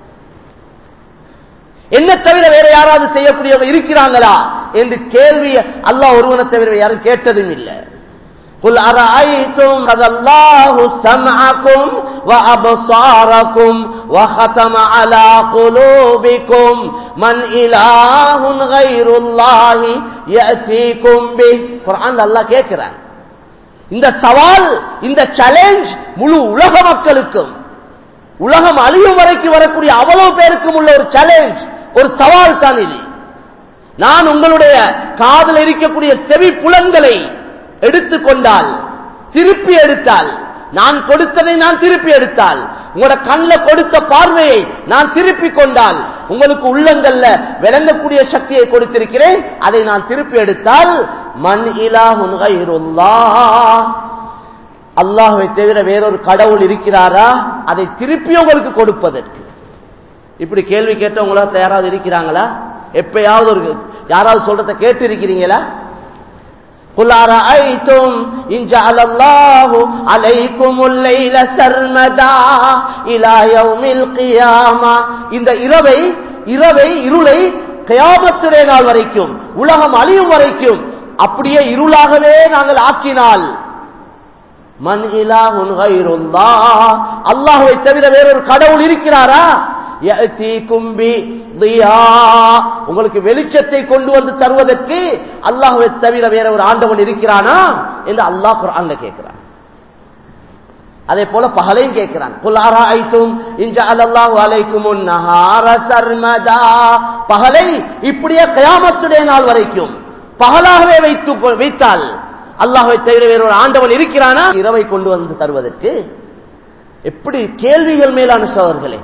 என்ன தவிர வேற யாராவது செய்யக்கூடியவங்க இருக்கிறாங்களா என்று கேள்வி அல்லாஹ் ஒருவனை தவிர யாரும் கேட்டதும் இல்லை قل أرأيتم هذا الله سمعكم وأبصاركم وختم على قلوبكم من إله غير الله يأتيكم به قرآن الله கேட்கிறான் இந்த சவால் இந்த சேலஞ்ச் முழு உலக மக்களுக்கும் உலகம் அழியும் வரைக்கும் வரக்கூடிய அவ்வளவு பேருக்கும் உள்ள ஒரு சேலஞ்ச் ஒரு சவால் தான் இது நான் உங்களுடைய காதல் இருக்கக்கூடிய செவி புலன்களை எடுத்துக்கொண்டால் திருப்பி எடுத்தால் நான் கொடுத்ததை நான் திருப்பி எடுத்தால் உங்களோட கண்ணில் கொடுத்த பார்வையை நான் திருப்பி கொண்டால் உங்களுக்கு உள்ளங்கள்ல விளங்கக்கூடிய சக்தியை கொடுத்திருக்கிறேன் அதை நான் திருப்பி எடுத்தால் மண் இலாஹுன் அல்லாஹுவை தவிர வேறொரு கடவுள் இருக்கிறாரா அதை திருப்பி உங்களுக்கு கொடுப்பதற்கு இப்படி கேள்வி கேட்டவங்களா யாராவது இருக்கிறாங்களா எப்பயாவது ஒரு யாராவது சொல்றத கேட்டு இருக்கிறீங்களா قل أرأيتم إن جعل الله عليكم الليل سرمدا إلى يوم القيامة இந்த இரவை இரவை இருளை கயாமத்துடைய நாள் வரைக்கும் உலகம் அழியும் வரைக்கும் அப்படியே இருளாகவே நாங்கள் ஆக்கினால் மன் இலாஹுன் கைருல்லாஹ் அல்லாஹ்வை தவிர வேறொரு கடவுள் இருக்கிறாரா யஅதீகும் பி தியா உங்களுக்கு வெளிச்சத்தை கொண்டு வந்து தருவதற்கு அல்லாஹ்வை தவிர வேற ஒரு ஆண்டவன் இருக்கிறானா என்று அல்லாஹ் குர்ஆன்ல கேட்கிறான் அதே போல பகலையும் கேட்கிறான் குல் அராய்த்தும் இன்ஜஅல அல்லாஹு அலைக்குமுன் நஹார சர்மதா பகலை இப்படியே கயாமத்துடைய நாள் வரைக்கும் பகலாகவே வைத்து வைத்தால் அல்லாஹ்வை தவிர வேற ஒரு ஆண்டவன் இருக்கிறானா இரவை கொண்டு வந்து தருவதற்கு எப்படி கேள்விகள் மேலான சோழர்களே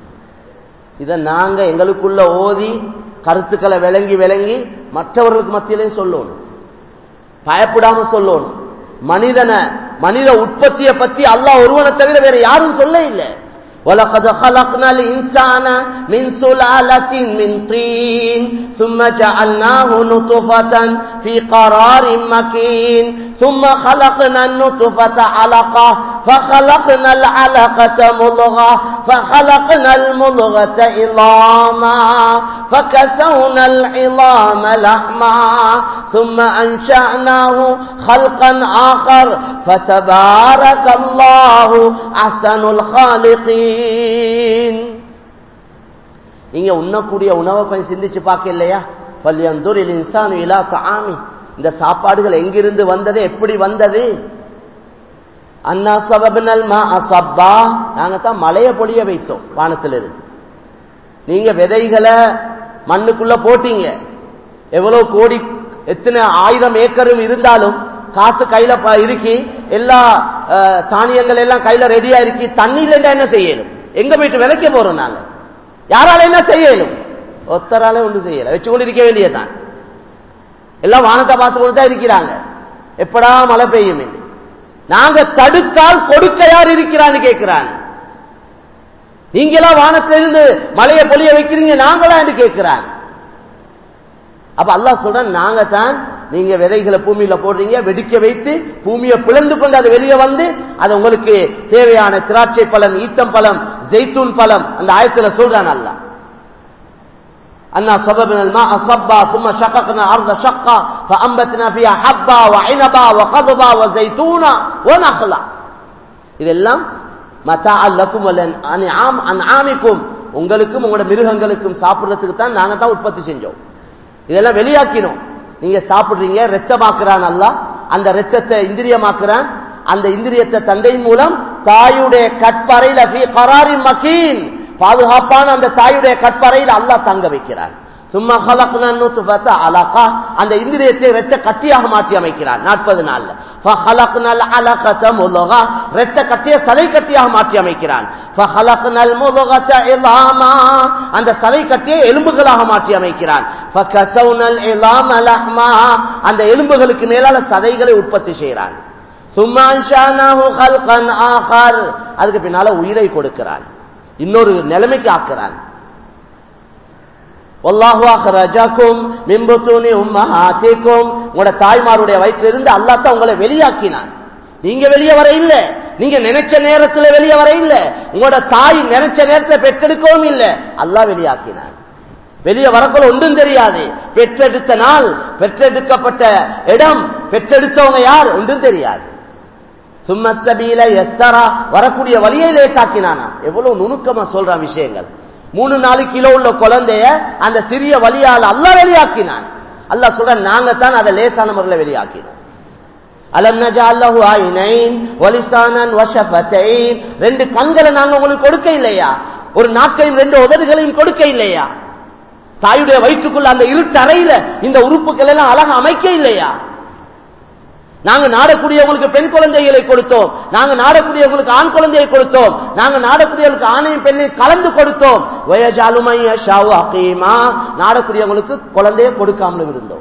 இதை நாங்க எங்களுக்குள்ள ஓதி கருத்துக்களை விளங்கி விளங்கி மற்றவர்களுக்கு மத்தியிலே சொல்லணும் பயப்படாம சொல்லணும் மனிதனை மனித உற்பத்தியை பத்தி அல்லாஹ் ஒருவனை தவிர வேற யாரும் சொல்ல இல்லை وَلَقَدْ خَلَقْنَا الْإِنسَانَ مِنْ سُلَالَةٍ مِنْ طِينٍ ثُمَّ جَعَلْنَاهُ نُطْفَةً فِي قَرَارٍ مَكِينٍ ثُمَّ خَلَقْنَا النُّطْفَةَ عَلَقَةً فَخَلَقْنَا الْعَلَقَةَ مُضْغَةً فَخَلَقْنَا الْمُضْغَةَ عِظَامًا فَكَسَوْنَا الْعِظَامَ لَحْمًا ثُمَّ أَنشَأْنَاهُ خَلْقًا آخَرَ فَتَبَارَكَ اللَّهُ أَحْسَنُ الْخَالِقِينَ நீங்க உண்ணக்கூடிய உணவை கொஞ்சம் சிந்திச்சு பார்க்க இல்லையா பல்யந்தூரில் இன்சானு இலா தாமி இந்த சாப்பாடுகள் எங்கிருந்து வந்தது எப்படி வந்தது அண்ணா சபபினல் மா அசப்பா நாங்க தான் மலைய பொழிய வைத்தோம் வானத்திலிருந்து நீங்க விதைகளை மண்ணுக்குள்ள போட்டீங்க எவ்வளவு கோடி எத்தனை ஆயிரம் ஏக்கரும் இருந்தாலும் காசு கையில ப- இருக்கி எல்லா அஹ், தானியங்கள் எல்லாம் கையில ரெடியா இருக்கி தண்ணி இல்லைன்னா என்ன செய்யணும் எங்க போயிட்டு விதைக்க போறோம் நாங்க யாரால என்ன செய்யணும் ஒத்தரால ஒன்று செய்யல வச்சு கொண்டு இருக்க வேண்டியதுதான் எல்லாம் வானத்தை பார்த்து கொண்டு தான் இருக்கிறாங்க எப்படா மழை பெய்யும் என்று நாங்க தடுத்தால் கொடுக்க யார் இருக்கிறான்னு கேட்கிறான் நீங்களா வானத்திலிருந்து மழையை பொழிய வைக்கிறீங்க நாங்களா என்று கேட்கிறான் அப்ப அல்லாஹ் சொல்றான் நாங்க தான் நீங்க விதைகளை பூமியில போடுறீங்க வெடிக்க வைத்து பூமியை பிளந்து கொண்டு அது வெளியே வந்து அது உங்களுக்கு தேவையான திராட்சை பழம் ஈத்தம் பழம் ஜெய்தூன் பழம் அந்த ஆயத்துல சொல்றான் அல்லாஹ் أنا صببنا الماء صبا ثم شققنا الأرض شقا فأنبتنا فيها حبا وعنبا وقضبا وزيتونا ونخلا இதெல்லாம் மத்தால்லக்கும் அன்ஆம் அன்ஆமிக்கும் உங்களுக்கும் உங்களோட மிருகங்களுக்கும் சாப்பிடுறதுக்கு தான் நாங்க தான் உற்பத்தி செஞ்சோம் இதெல்லாம் வெளியாக்கினோம் நீங்க சாப்பிடுறீங்க ரத்தமாக்குறான் அல்லாஹ் அந்த ரத்தத்தை இந்திரியமாக்குறான் அந்த இந்திரியத்தை தந்தையின் மூலம் தாயுடைய கற்பறையில ஃபீ கராரின் மக்கீன் பாதுகாப்பான அந்த தாயுடைய கற்பறையில் அல்லாஹ் தங்க வைக்கிறான் சும்மா خلقنا النطفة علقة அந்த இந்திரியத்தை இரத்த கட்டியாக மாற்றி அமைக்கிறான் நாற்பது நாள்ல فخلقنا العلقة مضغة இரத்த கட்டிய சதை கட்டியாக மாற்றி அமைக்கிறான் فخلقنا المضغة عظاما அந்த சதை கட்டிய எலும்புகளாக மாற்றி அமைக்கிறான் فكسونا العظام لحما அந்த எலும்புகளுக்கு மேலால சதைகளை உற்பத்தி செய்கிறான் சும்மா அன்ஷானாஹு خلقا آخر அதுக்கு பின்னால உயிரை கொடுக்கிறான் இன்னொரு நிலைமைக்கு ஆக்குறான் வல்லாஹு அஹ்ரஜக்கும் மின் புத்தூனி உம்மஹாத்திக்கும் உங்களோட தாய்மாருடைய வயிற்றிலிருந்து அல்லாஹ் தான் உங்களை வெளியாக்கினான் நீங்க வெளியே வர இல்ல நீங்க நினைச்ச நேரத்துல வெளியே வர இல்ல உங்களோட தாய் நினைச்ச நேரத்துல பெற்றெடுக்கவும் இல்ல அல்லாஹ் வெளியாக்கினான் வெளியே வரக்குள்ள ஒன்றும் தெரியாது பெற்றெடுத்த நாள் பெற்றெடுக்கப்பட்ட இடம் பெற்றெடுத்தவங்க யார் ஒன்றும் தெரியாது சும்மசபீல எஸ்தரா வரக்கூடிய வழியை லேசாக்கினானா எவ்வளவு நுணுக்கமா சொல்றான் விஷயங்கள் மூணு நாலு கிலோ உள்ள குழந்தைய அந்த சிறிய வழியால் அல்லா வெளியாக்கினான் அல்லாஹ் சொல்ற நாங்க தான் அதை லேசான முறையில் வெளியாக்கினோம் அலம் நஜஅல்லஹு ஐனைன் வலிசானன் வஷஃபத்தைன் ரெண்டு கண்களை நாங்க உங்களுக்கு கொடுக்க இல்லையா ஒரு நாக்கையும் ரெண்டு உதடுகளையும் கொடுக்க இல்லையா தாயுடைய வயிற்றுக்குள்ள அந்த இருட்டறையில இந்த உறுப்புகள் எல்லாம் அழகா அமைக்க இல்லையா நாங்க நாடக்கூடியவங்களுக்கு பெண் குழந்தைகளை கொடுத்தோம் நாங்க நாடக்கூடியவங்களுக்கு ஆண் குழந்தையை கொடுத்தோம் நாங்க நாடக்கூடியவங்களுக்கு ஆணையும் பெண்ணையும் கலந்து கொடுத்தோம் வயஜாலுமைய ஷாவு அகீமா நாடக்கூடியவங்களுக்கு குழந்தையை கொடுக்காமலும் இருந்தோம்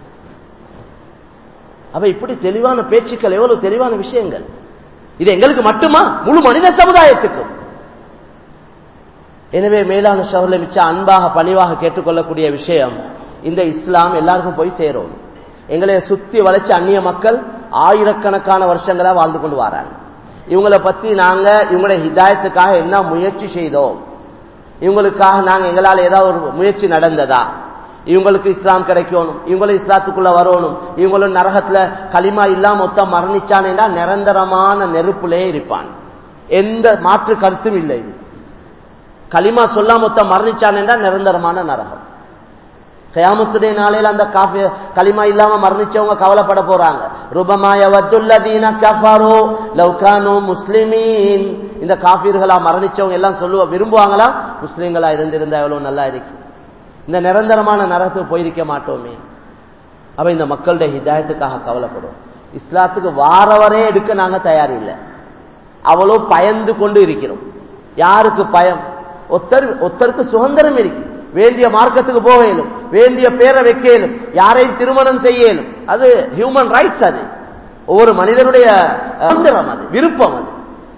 அப்ப இப்படி தெளிவான பேச்சுக்கள் எவ்வளவு தெளிவான விஷயங்கள் இது எங்களுக்கு மட்டுமா முழு மனித சமுதாயத்துக்கும் எனவே மேலான சகோதரர்களை மிச்ச அன்பாக பணிவாக கேட்டுக்கொள்ளக்கூடிய விஷயம் இந்த இஸ்லாம் எல்லாருக்கும் போய் சேரும் எங்களை சுத்தி வளைச்ச அந்நிய மக்கள் ஆயிரக்கணக்கான வருஷங்களா வாழ்ந்து கொண்டு வராங்க இவங்களை பத்தி நாங்க இவங்களுடைய ஹிதாயத்துக்காக என்ன முயற்சி செய்தோம் இவங்களுக்காக நாங்க எங்களால் ஏதாவது ஒரு முயற்சி நடந்ததா இவங்களுக்கு இஸ்லாம் கிடைக்கணும் இவங்களும் இஸ்லாத்துக்குள்ள வரணும் இவங்களும் நரகத்துல களிமா இல்லாம மொத்தம் மரணிச்சானேன்னா நிரந்தரமான நெருப்புலே இருப்பான் எந்த மாற்று கருத்தும் இல்லை இது களிமா சொல்லாம மொத்தம் மரணிச்சானேன்னா நிரந்தரமான நரகம் கயாமத்துடைய நாளையில அந்த காஃபி களிமா இல்லாம மரணிச்சவங்க கவலைப்பட போறாங்க ருபமாய வத்துல்லதீன கஃபரோ லவ்கானு முஸ்லிமீன் இந்த காஃபீர்களா மரணிச்சவங்க எல்லாம் சொல்லுவ விரும்புவாங்களா முஸ்லீம்களா இருந்திருந்தா எவ்வளவு நல்லா இருக்கு இந்த நிரந்தரமான நரகத்துக்கு போயிருக்க மாட்டோமே அப்ப இந்த மக்களுடைய ஹிதாயத்துக்காக கவலைப்படும் இஸ்லாத்துக்கு வாரவரே எடுக்க நாங்க தயார் இல்லை அவ்வளோ பயந்து கொண்டு இருக்கிறோம் யாருக்கு பயம் ஒத்தர் ஒத்தருக்கு சுதந்திரம் இருக்கு வேண்டிய மார்க்கத்துக்கு போக இயலும் வேண்டிய பேரை வைக்க இயலும் யாரையும் திருமணம் செய்ய இயலும் அது ஹியூமன் ரைட்ஸ் அது ஒவ்வொரு மனிதனுடைய சுதந்திரம் அது விருப்பம் அது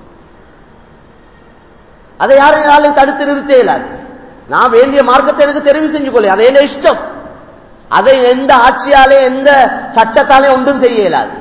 அதை யாரையும் தடுத்து நிறுத்த இயலாது நான் வேண்டிய மார்க்கத்தை எனக்கு தெரிவு செஞ்சு கொள்ள அது என்ன இஷ்டம் அதை எந்த ஆட்சியாலே எந்த சட்டத்தாலே ஒன்றும் செய்ய இயலாது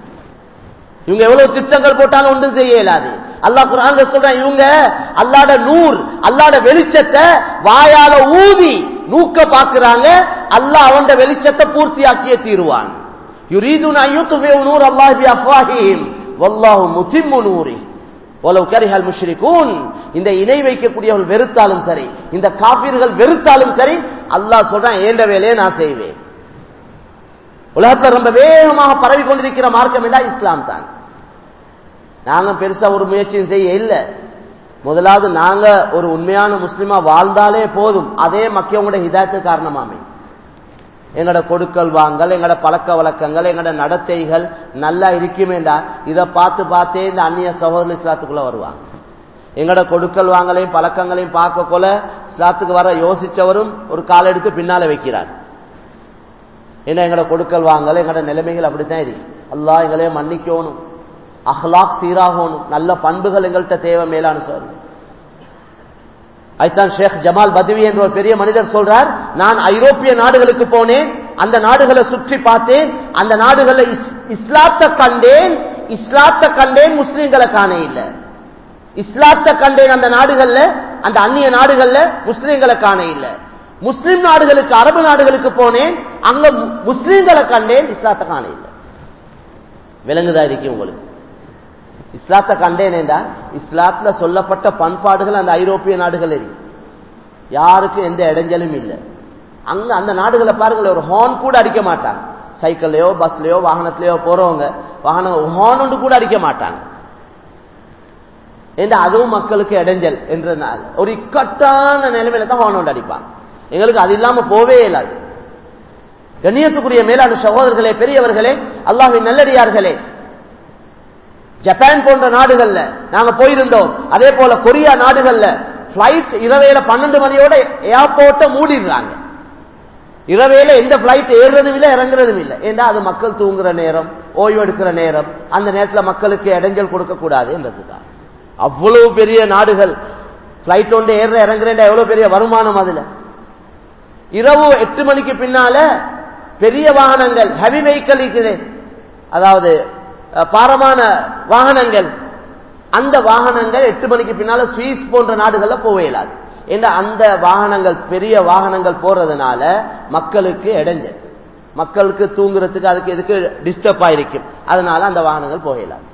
இவங்க எவ்வளவு திட்டங்கள் போட்டாலும் ஒன்றும் செய்ய இயலாது அல்லாஹ் குரான் சொல்றான் இவங்க அல்லாட நூர் அல்லாட வெளிச்சத்தை வாயால ஊதி நூக்க பாக்குறாங்க அல்லாஹ் அவன் வெளிச்சத்தை பூர்த்தியாக்கியே தீருவான் யுரீதுன் ஐயுத்துஃபியு நூர் அல்லாஹ் பி அஃவாஹிஹிம் வல்லாஹு முதிம்மு நூரி வலவ் கரிஹல் முஷ்ரிகூன் இந்த இணை வைக்கக்கூடியவர்கள் வெறுத்தாலும் சரி இந்த காபீர்கள் வெறுத்தாலும் சரி அல்லாஹ் சொல்றான் ஏண்ட வேலையை நான் செய்வேன் உலகத்தில் ரொம்ப வேகமாக பரவி கொண்டிருக்கிற மார்க்கம் என்றா இஸ்லாம் தான் நாங்க பெருசா ஒரு முயற்சியும் செய்ய இல்லை முதலாவது நாங்க ஒரு உண்மையான முஸ்லிமா வாழ்ந்தாலே போதும் அதே மக்கியவங்களோட ஹிதாயத்து காரணமாமே எங்கட கொடுக்கல் வாங்கல் எங்கட பழக்க வழக்கங்கள் எங்கட நடத்தைகள் நல்லா இருக்குமேண்டா இதை பார்த்து பார்த்தே இந்த அந்நிய சகோதர இஸ்லாத்துக்குள்ள வருவாங்க எங்கட கொடுக்கல் வாங்கலையும் பழக்கங்களையும் பார்க்க கொள்ள இஸ்லாத்துக்கு வர யோசிச்சவரும் ஒரு கால் எடுத்து பின்னால வைக்கிறார் ஏன்னா எங்கட கொடுக்கல் வாங்கல் எங்கட நிலைமைகள் அப்படித்தான் இருக்கு அல்லா எங்களையே மன்னிக்கணும் அஹ்லாக் சீராகணும் நல்ல பண்புகள் எங்கள்கிட்ட தேவை மேலான சொல்லு ஐத்தான் ஷேக் ஜமால் பதவி என்ற ஒரு பெரிய மனிதர் சொல்றார் நான் ஐரோப்பிய நாடுகளுக்கு போனேன் அந்த நாடுகளை சுற்றி பார்த்தேன் அந்த நாடுகளை இஸ்லாத்தை கண்டேன் இஸ்லாத்தை கண்டேன் முஸ்லீம்களை காண இல்லை இஸ்லாத்தை கண்டேன் அந்த நாடுகள்ல அந்த அந்நிய நாடுகள்ல முஸ்லீம்களை காண இல்லை முஸ்லிம் நாடுகளுக்கு அரபு நாடுகளுக்கு போனேன் அங்க முஸ்லீம்களை கண்டேன் இஸ்லாத்தை காண இல்லை விலங்குதா இருக்கு உங்களுக்கு இஸ்லாத்தை கண்டேனேண்டா இஸ்லாத்துல சொல்லப்பட்ட பண்பாடுகள் அந்த ஐரோப்பிய நாடுகள் இருக்கு யாருக்கும் எந்த இடைஞ்சலும் இல்லை அங்க அந்த நாடுகளை பாருங்கள் ஒரு ஹார்ன் கூட அடிக்க மாட்டாங்க சைக்கிள்லயோ பஸ்லயோ வாகனத்திலயோ போறவங்க வாகனம் ஹார்ன் ஒன்று கூட அடிக்க மாட்டாங்க ஏன்னா அதுவும் மக்களுக்கு இடைஞ்சல் என்றனால ஒரு இக்கட்டான நிலைமையில தான் ஹார்ன் ஒன்று அடிப்பாங்க எங்களுக்கு அது இல்லாம போவே இல்லாது கண்ணியத்துக்குரிய மேலான சகோதரர்களே பெரியவர்களே அல்லாஹின் நல்லடியார்களே ஜப்பான் போன்ற நாடுகள்ல நாங்க போயிருந்தோம் அதே போல கொரியா நாடுகள்ல பிளைட் இரவையில பன்னெண்டு மணியோட ஏர்போர்ட்டை மூடிடுறாங்க இரவையில எந்த பிளைட் ஏறுறதும் இல்லை இறங்குறதும் இல்லை ஏன்னா அது மக்கள் தூங்குற நேரம் ஓய்வு எடுக்கிற நேரம் அந்த நேரத்தில் மக்களுக்கு இடைஞ்சல் கொடுக்க கூடாது என்றதுதான் அவ்வளவு பெரிய நாடுகள் பிளைட் ஒன்று ஏற இறங்குறேன் எவ்வளவு பெரிய வருமானம் அதுல இரவு எட்டு மணிக்கு பின்னால பெரிய வாகனங்கள் ஹெவி வெஹிக்கல் இருக்குது அதாவது பாரமான வாகனங்கள் அந்த வாகனங்கள் எட்டு மணிக்கு பின்னால சுவிஸ் போன்ற நாடுகள்ல போக இயலாது ஏன்னா அந்த வாகனங்கள் பெரிய வாகனங்கள் போறதுனால மக்களுக்கு இடைஞ்சல் மக்களுக்கு தூங்குறதுக்கு அதுக்கு எதுக்கு டிஸ்டர்ப் ஆயிருக்கும் அதனால அந்த வாகனங்கள் போக இயலாது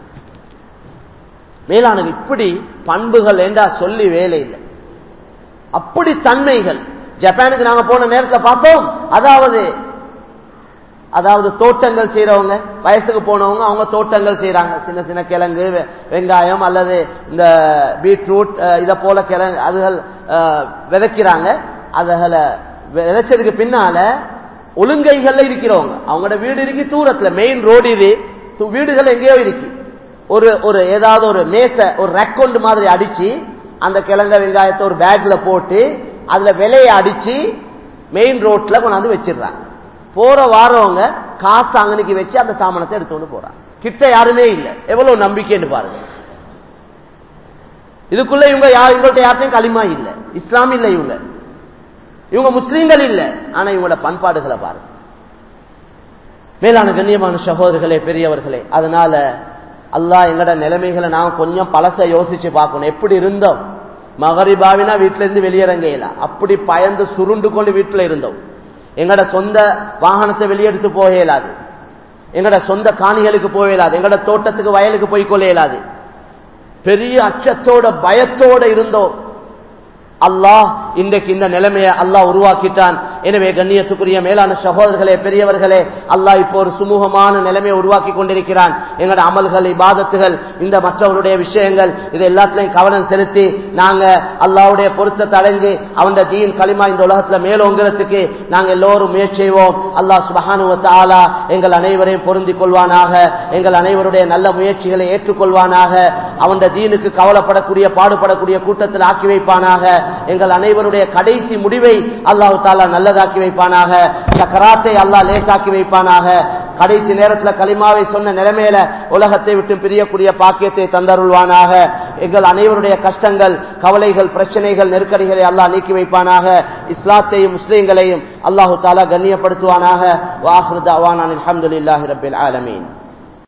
மேலான இப்படி பண்புகள் என்றா சொல்லி வேலை இல்லை அப்படி தன்மைகள் ஜப்பானுக்கு நாங்க போன நேரத்தில் பார்த்தோம் அதாவது அதாவது தோட்டங்கள் செய்யறவங்க வயசுக்கு போனவங்க அவங்க தோட்டங்கள் செய்யறாங்க சின்ன சின்ன கிழங்கு வெங்காயம் அல்லது இந்த பீட்ரூட் இதை போல கிழங்கு அதுகள் விதைக்கிறாங்க அதுகளை விதைச்சதுக்கு பின்னால ஒழுங்கைகள்ல இருக்கிறவங்க அவங்களோட வீடு இருக்கு தூரத்துல மெயின் ரோடு இது வீடுகள் எங்கேயோ இருக்கு ஒரு ஒரு ஏதாவது ஒரு மேசை ஒரு ரெக்கொண்டு மாதிரி அடிச்சு அந்த கிழங்க வெங்காயத்தை ஒரு பேக்ல போட்டு அதுல விலையை அடிச்சு மெயின் ரோட்ல கொண்டாந்து வச்சிடுறாங்க போற வாரவங்க காசு அங்கனைக்கு வச்சு அந்த சாமானத்தை எடுத்துட்டு போறாங்க கிட்ட யாருமே இல்லை எவ்வளவு நம்பிக்கைன்னு பாருங்க இதுக்குள்ள இவங்க இவங்கள்ட்ட யார்ட்டையும் களிமா இல்லை இஸ்லாம் இல்லை இவங்க இவங்க முஸ்லீம்கள் இல்லை ஆனா இவங்களோட பண்பாடுகளை பாருங்க மேலான கண்ணியமான சகோதரர்களே பெரியவர்களே அதனால அல்லாஹ் எங்கட நிலைமைகளை நான் கொஞ்சம் பழச யோசிச்சு பார்க்கணும் எப்படி இருந்தோம் மகரிபாவினா வீட்டுல இருந்து வெளியிறங்கையில அப்படி பயந்து சுருண்டு கொண்டு வீட்டுல இருந்தோம் எங்கட சொந்த வாகனத்தை வெளியெடுத்து போக இயலாது எங்கட சொந்த காணிகளுக்கு போக இயலாது எங்கட தோட்டத்துக்கு வயலுக்கு போய் கொள்ள இயலாது பெரிய அச்சத்தோட பயத்தோட இருந்தோம் அல்லாஹ் இன்றைக்கு இந்த நிலைமையை அல்லாஹ் உருவாக்கிட்டான் எனவே கண்ணியத்துக்குரிய மேலான சகோதரர்களே பெரியவர்களே அல்லாஹ் இப்போ ஒரு சுமூகமான நிலைமையை உருவாக்கி கொண்டிருக்கிறான் எங்களோட அமல்கள் இபாதத்துகள் இந்த மற்றவருடைய விஷயங்கள் இது எல்லாத்திலையும் கவனம் செலுத்தி நாங்க அல்லாவுடைய பொருத்தத்தை அடைஞ்சு அவன் தீன் களிமா இந்த உலகத்துல மேலோங்கிறதுக்கு நாங்க எல்லோரும் முயற்சி செய்வோம் அல்லாஹ் சுபஹானுவத்த ஆலா எங்கள் அனைவரையும் பொருந்திக் கொள்வானாக எங்கள் அனைவருடைய நல்ல முயற்சிகளை ஏற்றுக்கொள்வானாக அவன் தீனுக்கு கவலைப்படக்கூடிய பாடுபடக்கூடிய கூட்டத்தில் ஆக்கி வைப்பானாக எங்கள் அனைவருடைய கடைசி முடிவை அல்லாஹு தாலா நல்லதாக்கி வைப்பானாக சக்கராத்தை அல்லாஹ் லேசாக்கி வைப்பானாக கடைசி நேரத்தில் களிமாவை சொன்ன நிலைமையில உலகத்தை விட்டு பிரியக்கூடிய பாக்கியத்தை தந்தருள்வானாக எங்கள் அனைவருடைய கஷ்டங்கள் கவலைகள் பிரச்சனைகள் நெருக்கடிகளை அல்லாஹ் நீக்கி வைப்பானாக இஸ்லாத்தையும் முஸ்லீம்களையும் அல்லாஹு தாலா கண்ணியப்படுத்துவானாக வாஹ்ருதாவான் அலமதுல்லாஹி ரபில் ஆலமீன்